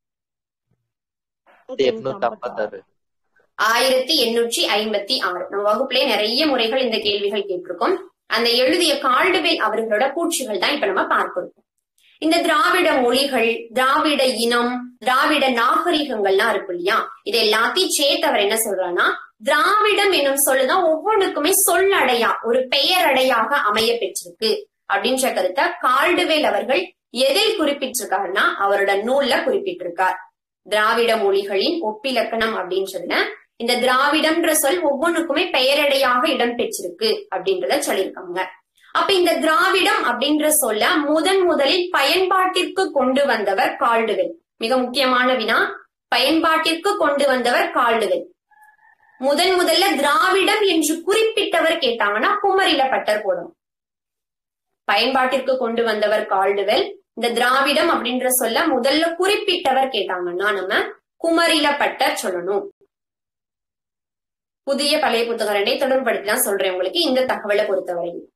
எட்நூத்தி ஐம்பத்தாறு ஆயிரத்தி எண்ணூற்றி ஐம்பத்தி ஆறு நம்ம வகுப்புலயே நிறைய முறைகள் இந்த கேள்விகள் கேட்டிருக்கோம் அந்த எழுதிய கால்டுவேல் அவர்களோட கூற்றுகள் தான் இப்ப நம்ம பார்க்கிறோம் இந்த திராவிட மொழிகள் திராவிட இனம் திராவிட நாகரிகங்கள்லாம் இருக்கு இல்லையா இது எல்லாத்தையும் சேர்த்து அவர் என்ன சொல்றாருன்னா திராவிடம் என்னும் சொல்லுதான் ஒவ்வொன்றுக்குமே சொல்லடையா ஒரு பெயரடையாக அமைய பெற்றிருக்கு அப்படின்ற கருத்தை கால்டுவேல் அவர்கள் எதில் குறிப்பிட்டிருக்காருன்னா அவரோட நூல்ல குறிப்பிட்டிருக்கார் திராவிட மொழிகளின் ஒப்பிலக்கணம் அப்படின்றதுல இந்த திராவிடம்ன்ற சொல் ஒவ்வொன்றுக்குமே பெயரடையாக இடம் பெற்றிருக்கு அப்படின்றத சொல்லியிருக்காங்க அப்ப இந்த திராவிடம் அப்படின்ற சொல்ல முதன் முதலில் பயன்பாட்டிற்கு கொண்டு வந்தவர் கால்டுவெல் மிக முக்கியமான வினா பயன்பாட்டிற்கு கொண்டு வந்தவர் கால்டுவெல் முதன் முதல்ல திராவிடம் என்று குறிப்பிட்டவர் கேட்டாங்கன்னா குமரில பட்டர் போடணும் பயன்பாட்டிற்கு கொண்டு வந்தவர் கால்டுவெல் இந்த திராவிடம் அப்படின்ற சொல்ல முதல்ல குறிப்பிட்டவர் கேட்டாங்கன்னா நம்ம குமரில பட்டர் சொல்லணும் புதிய பழைய புத்தக ரெண்டை தொடர்படுத்தி தான் சொல்றேன் உங்களுக்கு இந்த தகவலை பொறுத்தவரையும்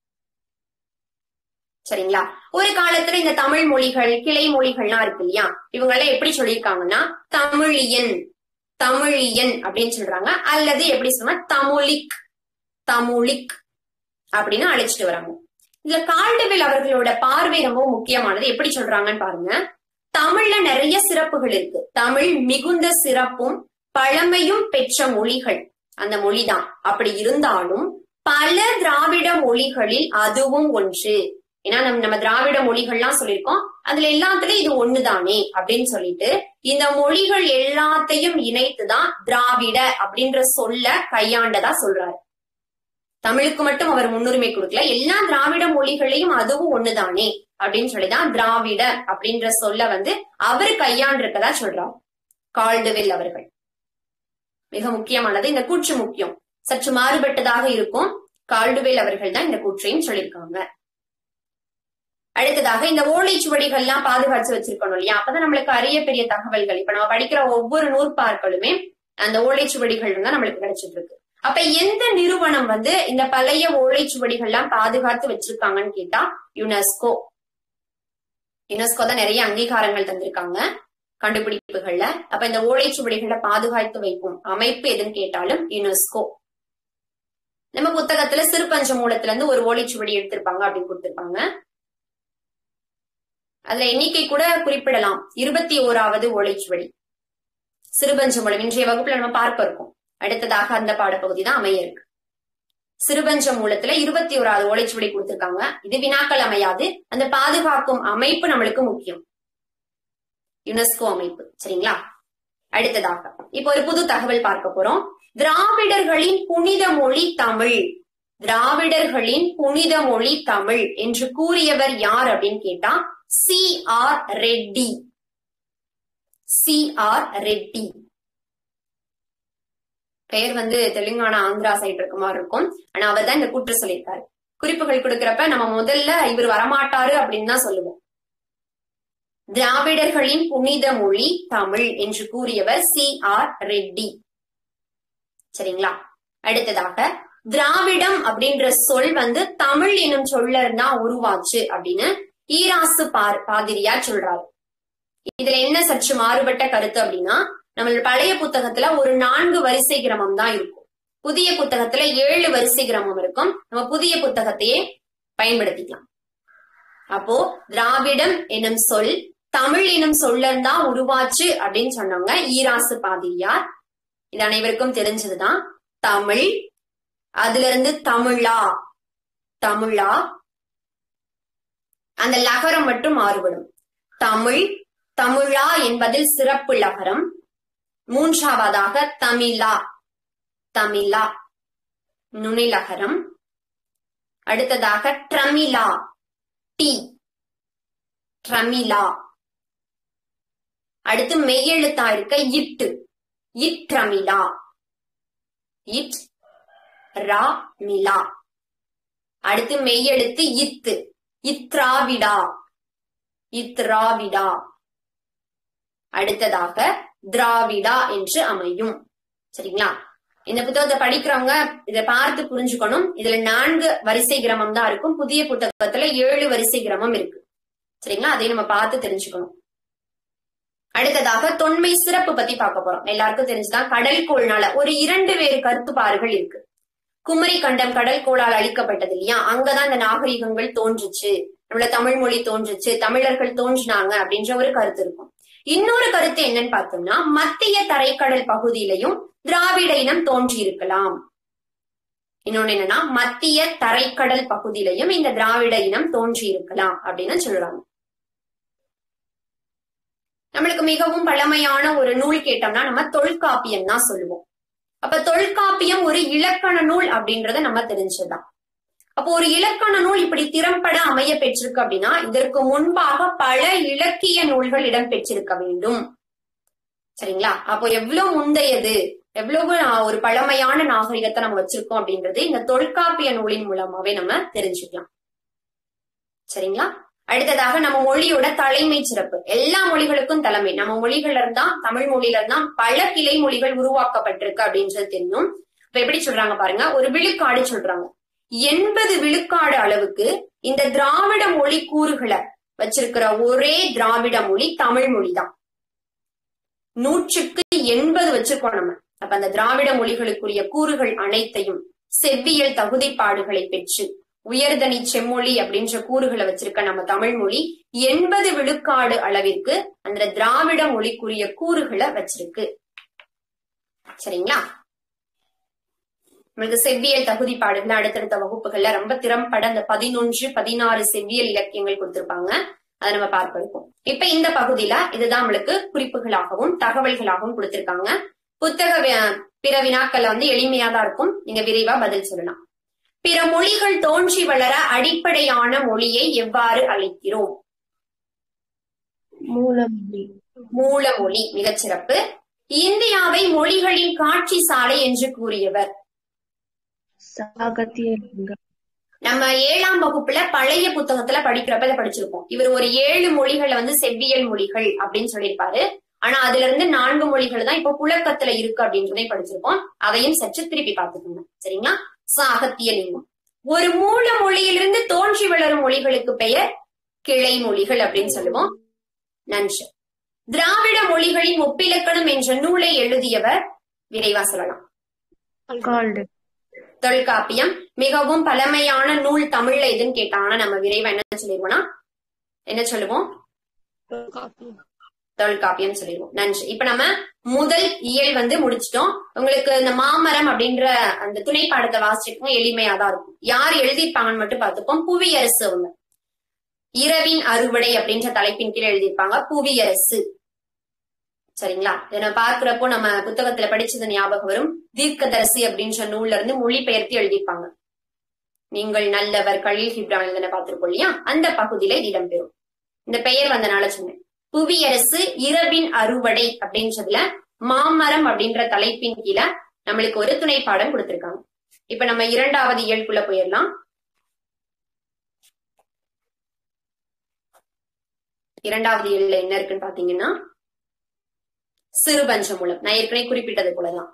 சரிங்களா ஒரு காலத்துல இந்த தமிழ் மொழிகள் கிளை மொழிகள்லாம் இருக்கு இல்லையா இவங்க எல்லாம் எப்படி சொல்லியிருக்காங்கன்னா தமிழியன் தமிழியன் அப்படின்னு சொல்றாங்க அல்லது எப்படி சொன்னா தமிழிக் தமிழிக் அப்படின்னு அழைச்சிட்டு வராங்க இதுல கால்டவில் அவர்களோட பார்வை ரொம்ப முக்கியமானது எப்படி சொல்றாங்கன்னு பாருங்க தமிழ்ல நிறைய சிறப்புகள் இருக்கு தமிழ் மிகுந்த சிறப்பும் பழமையும் பெற்ற மொழிகள் அந்த மொழிதான் அப்படி இருந்தாலும் பல திராவிட மொழிகளில் அதுவும் ஒன்று ஏன்னா நம்ம நம்ம திராவிட மொழிகள்லாம் சொல்லியிருக்கோம் அதுல எல்லாத்துலயும் இது ஒண்ணுதானே அப்படின்னு சொல்லிட்டு இந்த மொழிகள் எல்லாத்தையும் இணைத்துதான் திராவிட அப்படின்ற சொல்ல கையாண்டதா சொல்றாரு தமிழுக்கு மட்டும் அவர் முன்னுரிமை கொடுக்கல எல்லா திராவிட மொழிகளையும் அதுவும் ஒண்ணுதானே அப்படின்னு சொல்லிதான் திராவிட அப்படின்ற சொல்ல வந்து அவர் கையாண்டிருக்கதா சொல்றார் கால்டுவெல் அவர்கள் மிக முக்கியமானது இந்த கூற்று முக்கியம் சற்று மாறுபட்டதாக இருக்கும் கால்டுவெல் அவர்கள் தான் இந்த கூற்றையும் சொல்லியிருக்காங்க அடுத்ததாக இந்த ஓலைச்சுவடிகள்லாம் பாதுகாத்து வச்சிருக்கணும் இல்லையா அப்பதான் நம்மளுக்கு அரிய பெரிய தகவல்கள் இப்ப நம்ம படிக்கிற ஒவ்வொரு நூற்பாக்களுமே அந்த ஓலைச்சுவடிகள் தான் நம்மளுக்கு கிடைச்சிட்டு இருக்கு அப்ப எந்த நிறுவனம் வந்து இந்த பழைய ஓலைச்சுவடிகள்லாம் பாதுகாத்து வச்சிருக்காங்கன்னு கேட்டா யுனெஸ்கோ யுனெஸ்கோ தான் நிறைய அங்கீகாரங்கள் தந்திருக்காங்க கண்டுபிடிப்புகள்ல அப்ப இந்த ஓலைச்சுவடிகளை பாதுகாத்து வைக்கும் அமைப்பு எதுன்னு கேட்டாலும் யுனெஸ்கோ நம்ம புத்தகத்துல சிறுபஞ்ச மூலத்துல இருந்து ஒரு ஓலைச்சுவடி எடுத்திருப்பாங்க அப்படின்னு கொடுத்திருப்பாங்க அதுல எண்ணிக்கை கூட குறிப்பிடலாம் இருபத்தி ஓராவது ஓலைச்சுவடி சிறுபஞ்ச மூலம் இன்றைய வகுப்புல நம்ம பார்க்க இருக்கோம் அடுத்ததாக அந்த பாடப்பகுதி தான் அமைய இருக்கு சிறுபஞ்ச மூலத்துல இருபத்தி ஓராவது ஓலைச்சுவடி கொடுத்திருக்காங்க இது வினாக்கள் அமையாது அந்த பாதுகாக்கும் அமைப்பு நம்மளுக்கு முக்கியம் யுனெஸ்கோ அமைப்பு சரிங்களா அடுத்ததாக இப்போ ஒரு புது தகவல் பார்க்க போறோம் திராவிடர்களின் புனித மொழி தமிழ் திராவிடர்களின் புனித மொழி தமிழ் என்று கூறியவர் யார் அப்படின்னு கேட்டா C R Reddy C R Reddy பெயர் வந்து தெலுங்கானா ஆந்திரா சைடு இருக்க மாதிரி இருக்கும் ஆனா அவர் தான் இந்த கூற்று சொல்லியிருக்காரு குறிப்புகள் கொடுக்கிறப்ப நம்ம முதல்ல இவர் வரமாட்டாரு அப்படின்னு தான் சொல்லுவோம் திராவிடர்களின் புனித மொழி தமிழ் என்று கூறியவர் சி ஆர் ரெட்டி சரிங்களா அடுத்ததாக திராவிடம் அப்படின்ற சொல் வந்து தமிழ் எனும் சொல்ல இருந்தா உருவாச்சு அப்படின்னு ஈராசு பார் பாதிரியார் சொல்றாரு இதுல என்ன சற்று மாறுபட்ட கருத்து அப்படின்னா நம்மளோட பழைய புத்தகத்துல ஒரு நான்கு வரிசை கிரமம் தான் இருக்கும் புதிய புத்தகத்துல ஏழு வரிசை கிரமம் இருக்கும் நம்ம புதிய புத்தகத்தையே பயன்படுத்திக்கலாம் அப்போ திராவிடம் எனும் சொல் தமிழ் எனும் சொல்லன் தான் உருவாச்சு அப்படின்னு சொன்னவங்க ஈராசு பாதிரியார் இது அனைவருக்கும் தெரிஞ்சதுதான் தமிழ் அதுல இருந்து தமிழா தமிழா அந்த லகரம் மட்டும் மாறுபடும் தமிழ் தமிழா என்பதில் சிறப்பு லகரம் மூன்றாவதாக தமிழா தமிழா நுனிலகரம் அடுத்ததாக ட்ரமிலா டி ட்ரமிலா அடுத்து மெய்யெழுத்தா இருக்க இட்டு இட்ரமிலா இட் ரா மிலா அடுத்து மெய்யெழுத்து இத்து இத்ராவிடா இத்ராவிடா அடுத்ததாக திராவிடா என்று அமையும் சரிங்களா இந்த புத்தகத்தை படிக்கிறவங்க இதை பார்த்து புரிஞ்சுக்கணும் இதுல நான்கு வரிசை கிரமம் தான் இருக்கும் புதிய புத்தகத்துல ஏழு வரிசை கிரமம் இருக்கு சரிங்களா அதையும் நம்ம பார்த்து தெரிஞ்சுக்கணும் அடுத்ததாக தொன்மை சிறப்பு பத்தி பார்க்க போறோம் எல்லாருக்கும் தெரிஞ்சுதான் கடல் கோள்னால ஒரு இரண்டு வேறு கருத்துப்பாடுகள் இருக்கு குமரி கண்டம் கடல் கோளால் அழிக்கப்பட்டது இல்லையா அங்கதான் இந்த நாகரிகங்கள் தோன்றுச்சு நம்மள தமிழ் மொழி தோன்றுச்சு தமிழர்கள் தோன்றினாங்க அப்படின்ற ஒரு கருத்து இருக்கும் இன்னொரு கருத்து என்னன்னு பார்த்தோம்னா மத்திய தரைக்கடல் பகுதியிலையும் திராவிட இனம் தோன்றி இருக்கலாம் இன்னொன்னு என்னன்னா மத்திய தரைக்கடல் பகுதியிலையும் இந்த திராவிட இனம் தோன்றி இருக்கலாம் அப்படின்னு சொல்றாங்க நம்மளுக்கு மிகவும் பழமையான ஒரு நூல் கேட்டோம்னா நம்ம தொல்காப்பியம் தான் சொல்லுவோம் அப்ப தொல்காப்பியம் ஒரு இலக்கண நூல் அப்படின்றத நம்ம தெரிஞ்சதுதான் அப்போ ஒரு இலக்கண நூல் இப்படி திறம்பட அமைய பெற்றிருக்கு அப்படின்னா இதற்கு முன்பாக பல இலக்கிய நூல்கள் இடம் பெற்றிருக்க வேண்டும் சரிங்களா அப்போ எவ்வளவு முந்தையது எவ்வளவு ஒரு பழமையான நாகரிகத்தை நம்ம வச்சிருக்கோம் அப்படின்றது இந்த தொல்காப்பிய நூலின் மூலமாவே நம்ம தெரிஞ்சுக்கலாம் சரிங்களா அடுத்ததாக நம்ம மொழியோட தலைமை சிறப்பு எல்லா மொழிகளுக்கும் தலைமை நம்ம மொழிகள்ல இருந்தா தமிழ் மொழியில இருந்தா பல கிளை மொழிகள் உருவாக்கப்பட்டிருக்கு அப்படின்றது தெரியும் இப்ப எப்படி சொல்றாங்க பாருங்க ஒரு விழுக்காடு சொல்றாங்க எண்பது விழுக்காடு அளவுக்கு இந்த திராவிட மொழி கூறுகளை வச்சிருக்கிற ஒரே திராவிட மொழி தமிழ் மொழி தான் நூற்றுக்கு எண்பது வச்சிருக்கோம் நம்ம அப்ப அந்த திராவிட மொழிகளுக்குரிய கூறுகள் அனைத்தையும் செவ்வியல் தகுதிப்பாடுகளை பெற்று உயர்தனி செம்மொழி அப்படின்ற கூறுகளை வச்சிருக்க நம்ம தமிழ் மொழி எண்பது விழுக்காடு அளவிற்கு அந்த திராவிட மொழிக்குரிய கூறுகளை வச்சிருக்கு சரிங்களா நம்மளுக்கு செவ்வியல் தகுதி பாடுகள் அடுத்தடுத்த வகுப்புகள்ல ரொம்ப திறம்பட அந்த பதினொன்று பதினாறு செவ்வியல் இலக்கியங்கள் கொடுத்திருப்பாங்க அதை நம்ம பார்க்க இருக்கோம் இப்ப இந்த பகுதியில இதுதான் நம்மளுக்கு குறிப்புகளாகவும் தகவல்களாகவும் கொடுத்திருக்காங்க புத்தக வி- பிற வினாக்கள் வந்து எளிமையா தான் இருக்கும் நீங்க விரைவா பதில் சொல்லலாம் பிற மொழிகள் தோன்றி வளர அடிப்படையான மொழியை எவ்வாறு அழைக்கிறோம் மூலமொழி மூல மொழி மிகச்சிறப்பு இந்தியாவை மொழிகளின் காட்சி சாலை என்று கூறியவர் சாகத்திய லிங்கம் நம்ம ஏழாம் வகுப்புல பழைய புத்தகத்துல படிக்கிறப்ப இதை படிச்சிருப்போம் இவர் ஒரு ஏழு மொழிகளை வந்து செவ்வியல் மொழிகள் அப்படின்னு சொல்லியிருப்பாரு ஆனா அதுல இருந்து நான்கு மொழிகள் தான் இப்ப புழக்கத்துல இருக்கு அப்படின்றதையும் படிச்சிருப்போம் அதையும் சற்று திருப்பி பார்த்துக்கோங்க சரிங்களா சாகத்திய லிங்கம் ஒரு மூல மொழியிலிருந்து தோன்றி வளரும் மொழிகளுக்கு பெயர் கிளை மொழிகள் அப்படின்னு சொல்லுவோம் நன்று திராவிட மொழிகளின் ஒப்பிலக்கணம் என்ற நூலை எழுதியவர் விரைவா சொல்லலாம் கால்டு தொல்காப்பியம் மிகவும் பழமையான நூல் தமிழ்ல எதுன்னு கேட்டாங்கன்னா நம்ம விரைவா என்ன சொல்லிடுவோம்னா என்ன சொல்லுவோம் தொல்காப்பியம். தொல்காப்பியம் சொல்லிடுவோம் நன்றி இப்ப நம்ம முதல் இயல் வந்து முடிச்சிட்டோம் உங்களுக்கு இந்த மாமரம் அப்படின்ற அந்த துணை பாடத்தை வாசிச்சிருக்கோம் எளிமையா தான் இருக்கும் யார் எழுதியிருப்பாங்கன்னு மட்டும் பார்த்துப்போம் புவியரசு அவங்க இரவின் அறுவடை அப்படின்ற தலைப்பின் கீழ் எழுதியிருப்பாங்க புவியரசு சரிங்களா இதை நம்ம பார்க்கிறப்போ நம்ம புத்தகத்துல படிச்சது ஞாபகம் வரும் தீர்க்கதரிசி அப்படின்ற நூல்ல இருந்து மொழிபெயர்த்து எழுதியிருப்பாங்க நீங்கள் நல்லவர் கலில் ஹிப்ரான் எழுதின பார்த்திருப்போம் இல்லையா அந்த பகுதியில இது இடம்பெறும் இந்த பெயர் வந்தனால சொன்னேன் புவியரசு இரவின் அறுவடை அப்படின்றதுல மாமரம் அப்படின்ற தலைப்பின் கீழே நம்மளுக்கு ஒரு துணை பாடம் கொடுத்திருக்காங்க இப்ப நம்ம இரண்டாவது இயல்புள்ள போயிடலாம் இரண்டாவது இயல்ல என்ன இருக்குன்னு பாத்தீங்கன்னா சிறுபஞ்சமூலம் நான் ஏற்கனவே குறிப்பிட்டது போலதான்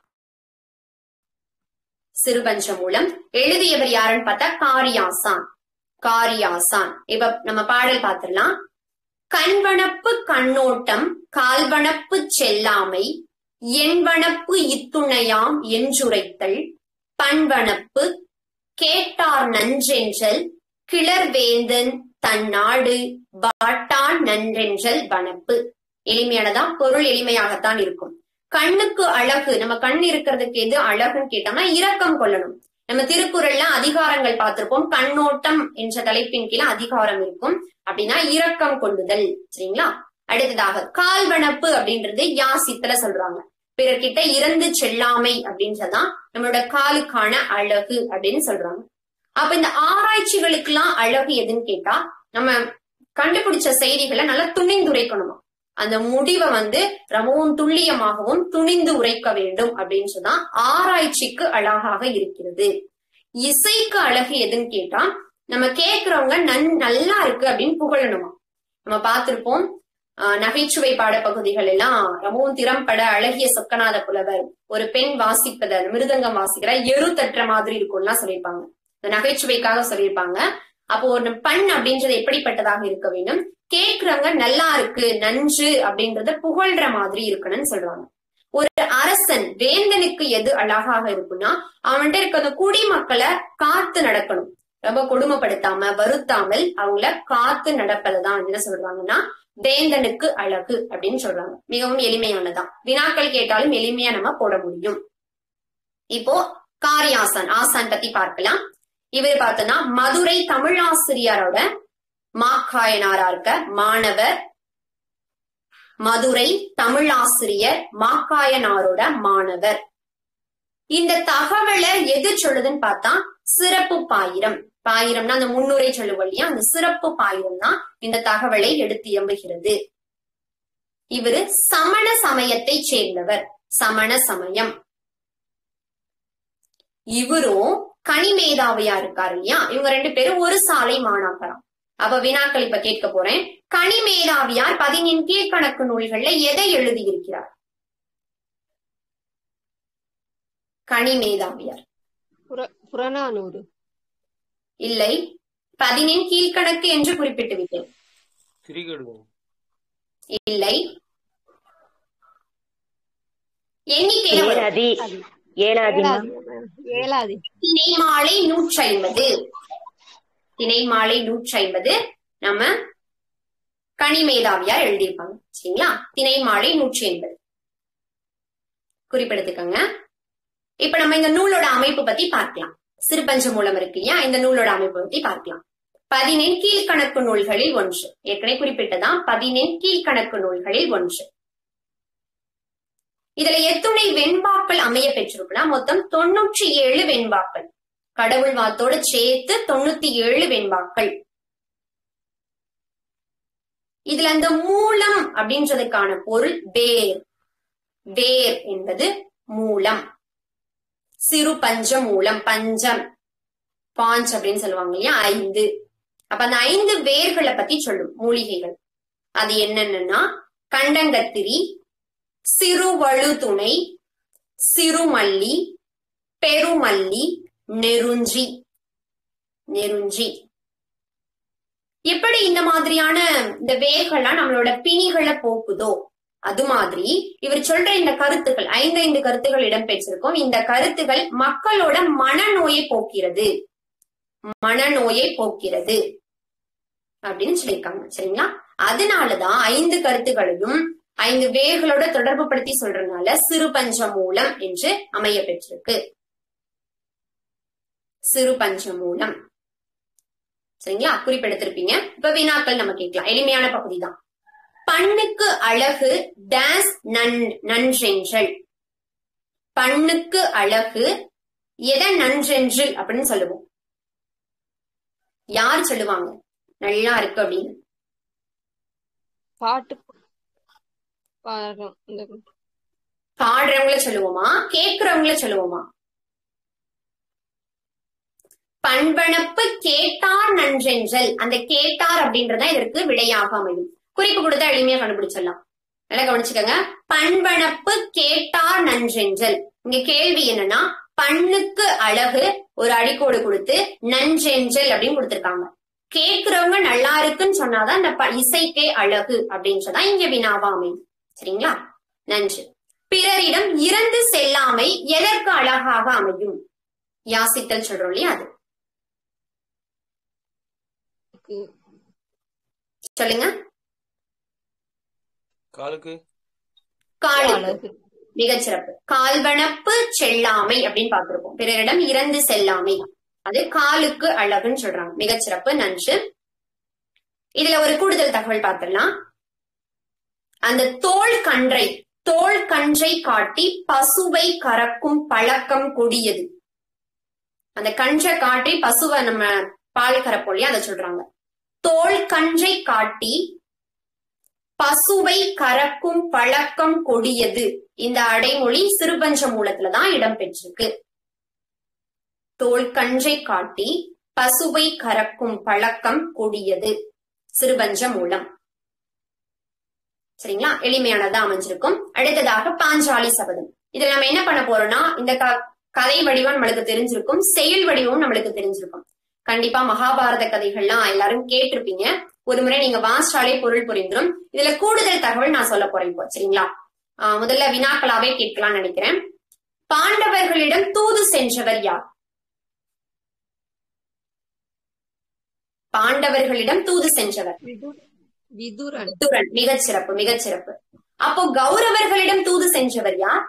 சிறுபஞ்சமூலம் எழுதியவர் யாருன்னு பார்த்தா காரியாசான் காரியாசான் இப்ப நம்ம பாடல் பார்த்திடலாம் கண்வனப்பு கண்ணோட்டம் கால்வனப்பு செல்லாமை எண்வனப்பு இத்துணையாம் என்றுரைத்தல் பண்வனப்பு கேட்டார் நன்றென்றல் கிளர்வேந்தன் தன் நாடு பாட்டான் நன்றென்றல் வனப்பு எளிமையானதா பொருள் எளிமையாகத்தான் இருக்கும் கண்ணுக்கு அழகு நம்ம கண் இருக்கிறதுக்கு எது அழகுன்னு கேட்டோம்னா இரக்கம் கொள்ளணும் நம்ம திருக்குறள்ல அதிகாரங்கள் பார்த்திருப்போம் கண்ணோட்டம் என்ற தலைப்பின் கீழே அதிகாரம் இருக்கும் அப்படின்னா இரக்கம் கொள்ளுதல் சரிங்களா அடுத்ததாக கால்வனப்பு அப்படின்றது யாசித்தல சொல்றாங்க பிறர்கிட்ட இறந்து செல்லாமை அப்படின்றதான் நம்மளோட காலுக்கான அழகு அப்படின்னு சொல்றாங்க அப்ப இந்த ஆராய்ச்சிகளுக்கெல்லாம் அழகு எதுன்னு கேட்டா நம்ம கண்டுபிடிச்ச செய்திகளை நல்லா துணிந்துரைக்கணுமா அந்த முடிவை வந்து ரொம்பவும் துல்லியமாகவும் துணிந்து உரைக்க வேண்டும் அப்படின்னு சொன்னா ஆராய்ச்சிக்கு அழகாக இருக்கிறது இசைக்கு அழகு எதுன்னு கேட்டா நம்ம கேக்குறவங்க நன் நல்லா இருக்கு அப்படின்னு புகழணுமா நம்ம பார்த்திருப்போம் ஆஹ் நகைச்சுவை பாடப்பகுதிகள் எல்லாம் ரொம்பவும் திறம்பட அழகிய சொக்கநாத புலவர் ஒரு பெண் வாசிப்பத அந்த மிருதங்கம் வாசிக்கிற எரு தட்டுற மாதிரி இருக்கும்லாம் சொல்லியிருப்பாங்க இந்த நகைச்சுவைக்காக சொல்லியிருப்பாங்க அப்போ ஒரு பண் அப்படின்றது எப்படிப்பட்டதாக இருக்க வேண்டும் கேக்குறவங்க நல்லா இருக்கு நன்று அப்படின்றத புகழ்ற மாதிரி இருக்கணும்னு சொல்றாங்க ஒரு அரசன் வேந்தனுக்கு எது அழகாக இருக்குன்னா அவன்கிட்ட இருக்க அந்த குடிமக்களை காத்து நடக்கணும் ரொம்ப கொடுமைப்படுத்தாம வருத்தாமல் அவங்கள காத்து நடப்பதுதான் என்ன சொல்றாங்கன்னா வேந்தனுக்கு அழகு அப்படின்னு சொல்றாங்க மிகவும் எளிமையானதான் வினாக்கள் கேட்டாலும் எளிமையா நம்ம போட முடியும் இப்போ காரியாசான் ஆசான் பத்தி பார்க்கலாம் இவர் பார்த்தோம்னா மதுரை தமிழாசிரியரோட மாக்காயனாரா இருக்க மாணவர் மதுரை தமிழாசிரியர் மாக்காயனாரோட மாணவர் இந்த தகவலை எது சொல்லுதுன்னு பார்த்தா சிறப்பு பாயிரம் பாயிரம்னா அந்த முன்னுரை சொல்லுவோம் இல்லையா அந்த சிறப்பு பாயிரம் தான் இந்த தகவலை எடுத்து எம்புகிறது இவரு சமண சமயத்தை சேர்ந்தவர் சமண சமயம் இவரும் கனிமேதாவையா இருக்காரு இல்லையா இவங்க ரெண்டு பேரும் ஒரு சாலை மாணாக்கராம் அப்ப வினாக்கள் இப்ப கேட்க போறேன் கனிமேதாவியார் பதினின் கீழ்கணக்கு நூல்கள்ல எதை எழுதியிருக்கிறார் கனிமேதாவியார் புற- புறநானூறு இல்லை பதினின் கீழ்கணக்கு என்று குறிப்பிட்டு விட்டேன் திரிகடுகம் இல்லை எண்ணிக்கையில வரும். ஏழாதி ஏழாதிமா ஏழாதி ஏழாதி திணைமாலை நூற்றி ஐம்பது திணைமாலை நூற்றி ஐம்பது நம்ம கனிமேதாவியார் எழுதியிருப்பாங்க சரிங்களா திணைமாலை நூற்றி ஐம்பது குறிப்பெடுத்துக்கோங்க இப்ப நம்ம இந்த நூலோட அமைப்பு பத்தி பார்க்கலாம் சிறுபஞ்ச மூலம் இருக்கு இல்லையா இந்த நூலோட அமைப்பு பத்தி பார்க்கலாம் பதினெண் கீழ்கணக்கு நூல்களில் ஒன்று ஏற்கனவே குறிப்பிட்டதான் பதினெண் கீழ்கணக்கு நூல்களில் ஒன்று இதுல எத்துணை வெண்பாக்கள் அமைய பெற்றிருக்குன்னா மொத்தம் தொண்ணூற்றி ஏழு வெண்பாக்கள் கடவுள் வாத்தோட சேர்த்து தொண்ணூத்தி ஏழு வெண்பாக்கள் இதுல அந்த மூலம் அப்படின்றதுக்கான பொருள் வேர் வேர் என்பது மூலம் சிறு பஞ்ச மூலம் பஞ்சம் பாஞ்ச் அப்படின்னு சொல்லுவாங்க இல்லையா ஐந்து அப்ப அந்த ஐந்து வேர்களை பத்தி சொல்லும் மூலிகைகள் அது என்னென்னன்னா கண்டங்கத்திரி சிறுவழுதுணை சிறுமல்லி பெருமல்லி நெருஞ்சி நெருஞ்சி எப்படி இந்த மாதிரியான இந்த வேர்கள்லாம் நம்மளோட பிணிகளை போக்குதோ அது மாதிரி இவர் சொல்ற இந்த கருத்துக்கள் ஐந்து ஐந்து கருத்துக்கள் இடம்பெற்றிருக்கும் இந்த கருத்துகள் மக்களோட மனநோயை போக்கிறது மனநோயை போக்கிறது அப்படின்னு சொல்லியிருக்காங்க சரிங்களா அதனாலதான் ஐந்து கருத்துகளையும் ஐந்து வேர்களோட தொடர்பு படுத்தி சொல்றதுனால சிறு பஞ்ச மூலம் என்று அமைய பெற்றிருக்கு சிறு பஞ்ச மூலம் சரிங்களா குறிப்பெடுத்திருப்பீங்க இப்ப வினாக்கள் நம்ம கேட்கலாம் எளிமையான பகுதி தான் பண்ணுக்கு அழகு டேஸ் நன் நன்றென்றல் பண்ணுக்கு அழகு எதை நன்றென்று அப்படின்னு சொல்லுவோம் யார் சொல்லுவாங்க நல்லா இருக்கு அப்படின்னு பாட்டு பாடுறோம் இந்த பாடுறவங்கள சொல்லுவோமா கேக்குறவங்கள சொல்லுவோமா பண்பணப்பு கேட்டார் நன்றென்றல் அந்த கேட்டார் அப்படின்றதா இதற்கு விடையாக அமையும் குறிப்பு கொடுத்தா எளிமையா கண்டுபிடிச்சிடலாம் நல்லா கவனிச்சுக்கோங்க பண்பணப்பு கேட்டார் நன்றென்றல் இங்க கேள்வி என்னன்னா பண்ணுக்கு அழகு ஒரு அடிக்கோடு கொடுத்து நன்றென்றல் அப்படின்னு கொடுத்திருக்காங்க கேக்குறவங்க நல்லா இருக்குன்னு சொன்னாதான் அந்த ப- இசைக்கே அழகு அப்படின்றதா இங்க வினாவா அமையும் சரிங்களா நன்று பிறரிடம் இறந்து செல்லாமை எதற்கு அழகாக அமையும் யாசித்தல் சொல்றோம் இல்லையா அது சொல்லுங்க காலுக்கு காலுக்கு அழகு மிகச்சிறப்பு கால்வனப்பு செல்லாமை அப்படின்னு பார்த்திருப்போம் பிறரிடம் இறந்து செல்லாமை அது காலுக்கு அழகுன்னு சொல்றாங்க மிகச்சிறப்பு நன்று இதுல ஒரு கூடுதல் தகவல் பார்த்திடலாம் அந்த தோல் கன்றை தோல் கன்றை காட்டி பசுவை கறக்கும் பழக்கம் கொடியது அந்த கன்றை காட்டி பசுவை நம்ம பால் கறப்போம் இல்லையா அதை சொல்றாங்க தோல் கன்றை காட்டி பசுவை கறக்கும் பழக்கம் கொடியது இந்த அடைமொழி சிறுபஞ்ச மூலத்துலதான் இடம்பெற்றிருக்கு தோல் கன்றை காட்டி பசுவை கறக்கும் பழக்கம் கொடியது சிறுபஞ்ச மூலம் சரிங்களா எளிமையானதா அமைஞ்சிருக்கும் அடுத்ததாக பாஞ்சாலி சபதம் இதுல நம்ம என்ன பண்ண போறோம்னா இந்த க- கதை வடிவம் நம்மளுக்கு தெரிஞ்சிருக்கும் செயல் வடிவம் நம்மளுக்கு தெரிஞ்சிருக்கும் கண்டிப்பா மகாபாரத கதைகள்லாம் எல்லாரும் கேட்டிருப்பீங்க ஒரு முறை நீங்க வாசிச்சாலே பொருள் புரிந்துரும் இதுல கூடுதல் தகவல் நான் சொல்ல போறேன் இப்போ சரிங்களா ஆஹ் முதல்ல வினாக்களாவே கேட்கலாம்னு நினைக்கிறேன் பாண்டவர்களிடம் தூது சென்றவர் யார் பாண்டவர்களிடம் தூது சென்றவர் விது விதுரன் துரன் மிகச் சிறப்பு மிகச் சிறப்பு அப்போ கௌரவர்களிடம் தூது சென்றவர் யார்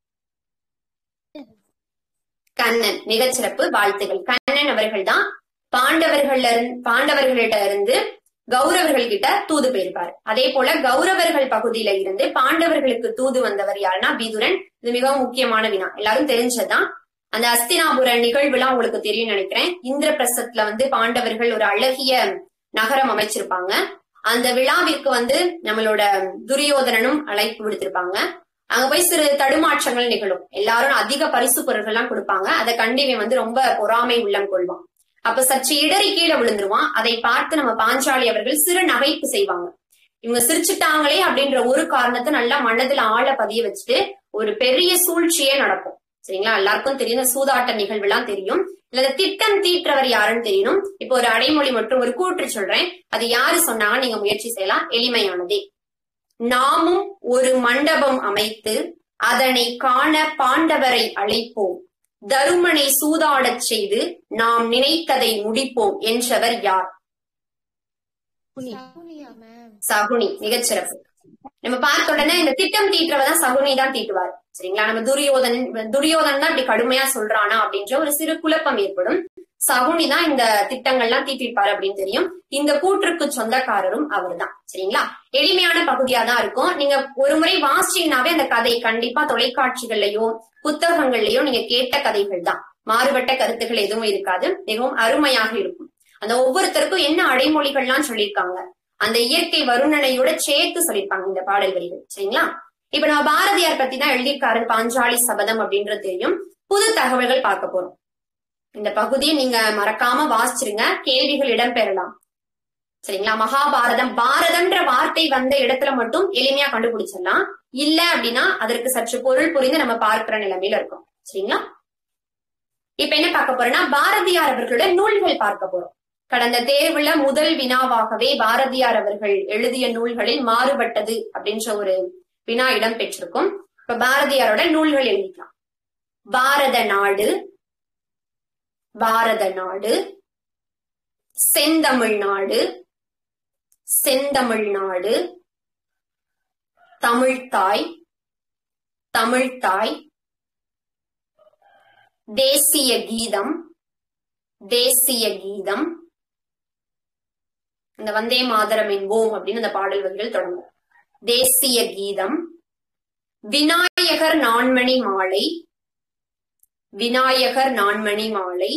கண்ணன் மிகச் சிறப்பு வாழ்த்துகள் கண்ணன் அவர்கள் தான் பாண்டவர்கள் பாண்டவர்களிட இருந்து கௌரவர்கள் கிட்ட தூது போயிருப்பார் அதே போல கௌரவர்கள் பகுதியில இருந்து பாண்டவர்களுக்கு தூது வந்தவர் யாருன்னா விதுரன் இது மிகவும் முக்கியமான வினா எல்லாரும் தெரிஞ்சதுதான் அந்த அஸ்தினாபுர நிகழ்வுலாம் உங்களுக்கு தெரியும் நினைக்கிறேன் இந்திரபிரசத்துல வந்து பாண்டவர்கள் ஒரு அழகிய நகரம் அமைச்சிருப்பாங்க அந்த விழாவிற்கு வந்து நம்மளோட துரியோதனனும் அழைப்பு விடுத்திருப்பாங்க அங்க போய் சிறு தடுமாற்றங்கள் நிகழும் எல்லாரும் அதிக பரிசு பொருட்கள்லாம் கொடுப்பாங்க அதை கண்டு இவன் வந்து ரொம்ப பொறாமை உள்ளம் கொள்வான் அப்ப சற்று இடறி கீழே விழுந்துருவான் அதை பார்த்து நம்ம பாஞ்சாலி அவர்கள் சிறு நகைப்பு செய்வாங்க இவங்க சிரிச்சுட்டாங்களே அப்படின்ற ஒரு காரணத்தை நல்லா மனதுல ஆழ பதிய வச்சுட்டு ஒரு பெரிய சூழ்ச்சியே நடக்கும் சரிங்களா எல்லாருக்கும் தெரியும் இந்த சூதாட்ட நிகழ்வுலாம் தெரியும் இல்ல இந்த திட்டம் தீற்றவர் யாருன்னு தெரியணும் இப்போ ஒரு அடைமொழி மற்றும் ஒரு கூற்று சொல்றேன் அது யாரு சொன்னாங்க நீங்க முயற்சி செய்யலாம் எளிமையானதே நாமும் ஒரு மண்டபம் அமைத்து அதனை காண பாண்டவரை அழைப்போம் தருமனை சூதாடச் செய்து நாம் நினைத்ததை முடிப்போம் என்றவர் யார் சகுனி மிகச்சிறப்பு நம்ம பார்த்த உடனே இந்த திட்டம் தீட்டுறவதான் சகுனி தான் தீட்டுவார் சரிங்களா நம்ம துரியோதன் துரியோதன் தான் இப்படி கடுமையா சொல்றானா அப்படின்ற ஒரு சிறு குழப்பம் ஏற்படும் சகுனி தான் இந்த திட்டங்கள்லாம் தீட்டிருப்பாரு அப்படின்னு தெரியும் இந்த கூற்றுக்கு சொந்தக்காரரும் அவர்தான் சரிங்களா எளிமையான பகுதியா தான் இருக்கும் நீங்க ஒரு முறை வாசிச்சீங்கன்னாவே அந்த கதை கண்டிப்பா தொலைக்காட்சிகள்லயோ புத்தகங்கள்லயோ நீங்க கேட்ட கதைகள் தான் மாறுபட்ட கருத்துக்கள் எதுவும் இருக்காது மிகவும் அருமையாக இருக்கும் அந்த ஒவ்வொருத்தருக்கும் என்ன அடைமொழிகள்லாம் சொல்லியிருக்காங்க அந்த இயற்கை வருணனையோட சேர்த்து சொல்லியிருப்பாங்க இந்த பாடல் வரிகள் சரிங்களா இப்ப நம்ம பாரதியார் பத்தி தான் எழுதியிருக்காரு பாஞ்சாலி சபதம் அப்படின்றது தெரியும் புது தகவல்கள் பார்க்க போறோம் இந்த பகுதியை நீங்க மறக்காம வாசிச்சிருங்க கேள்விகள் இடம்பெறலாம் சரிங்களா மகாபாரதம் பாரதம்ன்ற வார்த்தை வந்த இடத்துல மட்டும் எளிமையா கண்டுபிடிச்சிடலாம் இல்ல அப்படின்னா அதற்கு சற்று பொருள் புரிந்து நம்ம பார்க்கிற நிலைமையில இருக்கோம் சரிங்களா இப்ப என்ன பார்க்க போறோம்னா பாரதியார் அவர்களோட நூல்கள் பார்க்க போறோம் கடந்த தேர்வுல முதல் வினாவாகவே பாரதியார் அவர்கள் எழுதிய நூல்களில் மாறுபட்டது அப்படின்ற ஒரு வினா இடம் பெற்றிருக்கும் இப்ப பாரதியாரோட நூல்கள் எழுதிக்கலாம் பாரத நாடு பாரத நாடு செந்தமிழ்நாடு செந்தமிழ்நாடு தமிழ்தாய் தமிழ்தாய் தேசிய கீதம் தேசிய கீதம் இந்த வந்தே மாதரம் என்போம் அப்படின்னு அந்த பாடல் வரிகள் தொடங்கும் தேசிய கீதம் விநாயகர் நான்மணி மாலை விநாயகர் நான்மணி மாலை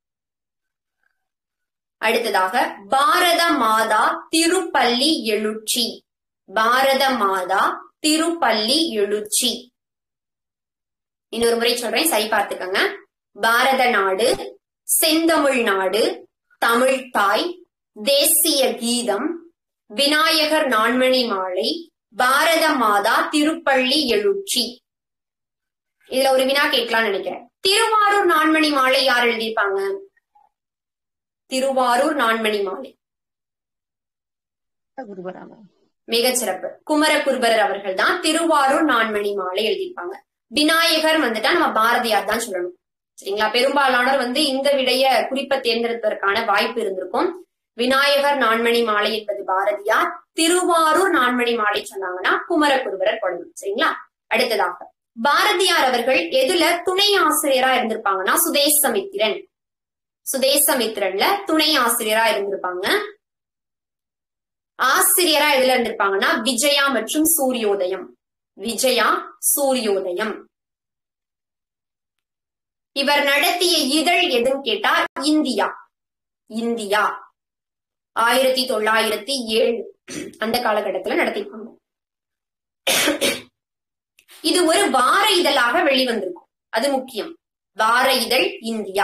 அடுத்ததாக பாரத மாதா திருப்பள்ளி எழுச்சி பாரத மாதா திருப்பள்ளி எழுச்சி இன்னொரு முறை சொல்றேன் சரி பார்த்துக்கங்க பாரத நாடு செந்தமிழ் நாடு தமிழ் தாய் தேசிய கீதம் விநாயகர் நான்மணி மாலை பாரத மாதா திருப்பள்ளி எழுச்சி இதுல ஒரு வினா கேட்கலாம்னு நினைக்கிறேன் திருவாரூர் நான்மணி மாலை யார் எழுதியிருப்பாங்க திருவாரூர் நான்மணி மாலை குருபராமன் மிகச்சிறப்பு குமரகுருபரர் அவர்கள் தான் திருவாரூர் நான்மணி மாலை எழுதியிருப்பாங்க விநாயகர் வந்துட்டா நம்ம பாரதியார் தான் சொல்லணும் சரிங்களா பெரும்பாலானோர் வந்து இந்த விடைய குறிப்பை தேர்ந்தெடுப்பதற்கான வாய்ப்பு இருந்திருக்கும் விநாயகர் நான்மணி மாலை என்பது பாரதியார் திருவாரூர் நான்மணி மாலை சொன்னாங்கன்னா குமரகுருபரர் போடணும் சரிங்களா அடுத்ததாக பாரதியார் அவர்கள் எதுல துணை ஆசிரியரா இருந்திருப்பாங்கன்னா சுதேசமித்திரன் சுதேசமித்திரன்ல துணை ஆசிரியரா இருந்திருப்பாங்க ஆசிரியரா எதுல இருந்திருப்பாங்கன்னா விஜயா மற்றும் சூரியோதயம் விஜயா சூரியோதயம் இவர் நடத்திய இதழ் எதுன்னு கேட்டா இந்தியா இந்தியா ஆயிரத்தி தொள்ளாயிரத்தி ஏழு அந்த காலகட்டத்துல நடத்திருப்பாங்க இது ஒரு வார இதழாக வெளிவந்திருக்கும் அது முக்கியம் வார இதழ் இந்தியா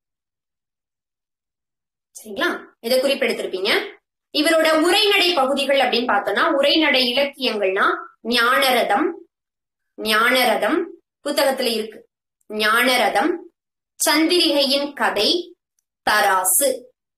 சரிங்களா இதை குறிப்பெடுத்திருப்பீங்க இவரோட உரைநடை பகுதிகள் அப்படின்னு பார்த்தோம்னா உரைநடை இலக்கியங்கள்னா ஞானரதம் ஞானரதம் புத்தகத்துல இருக்கு ஞானரதம் சந்திரிகையின் கதை தராசு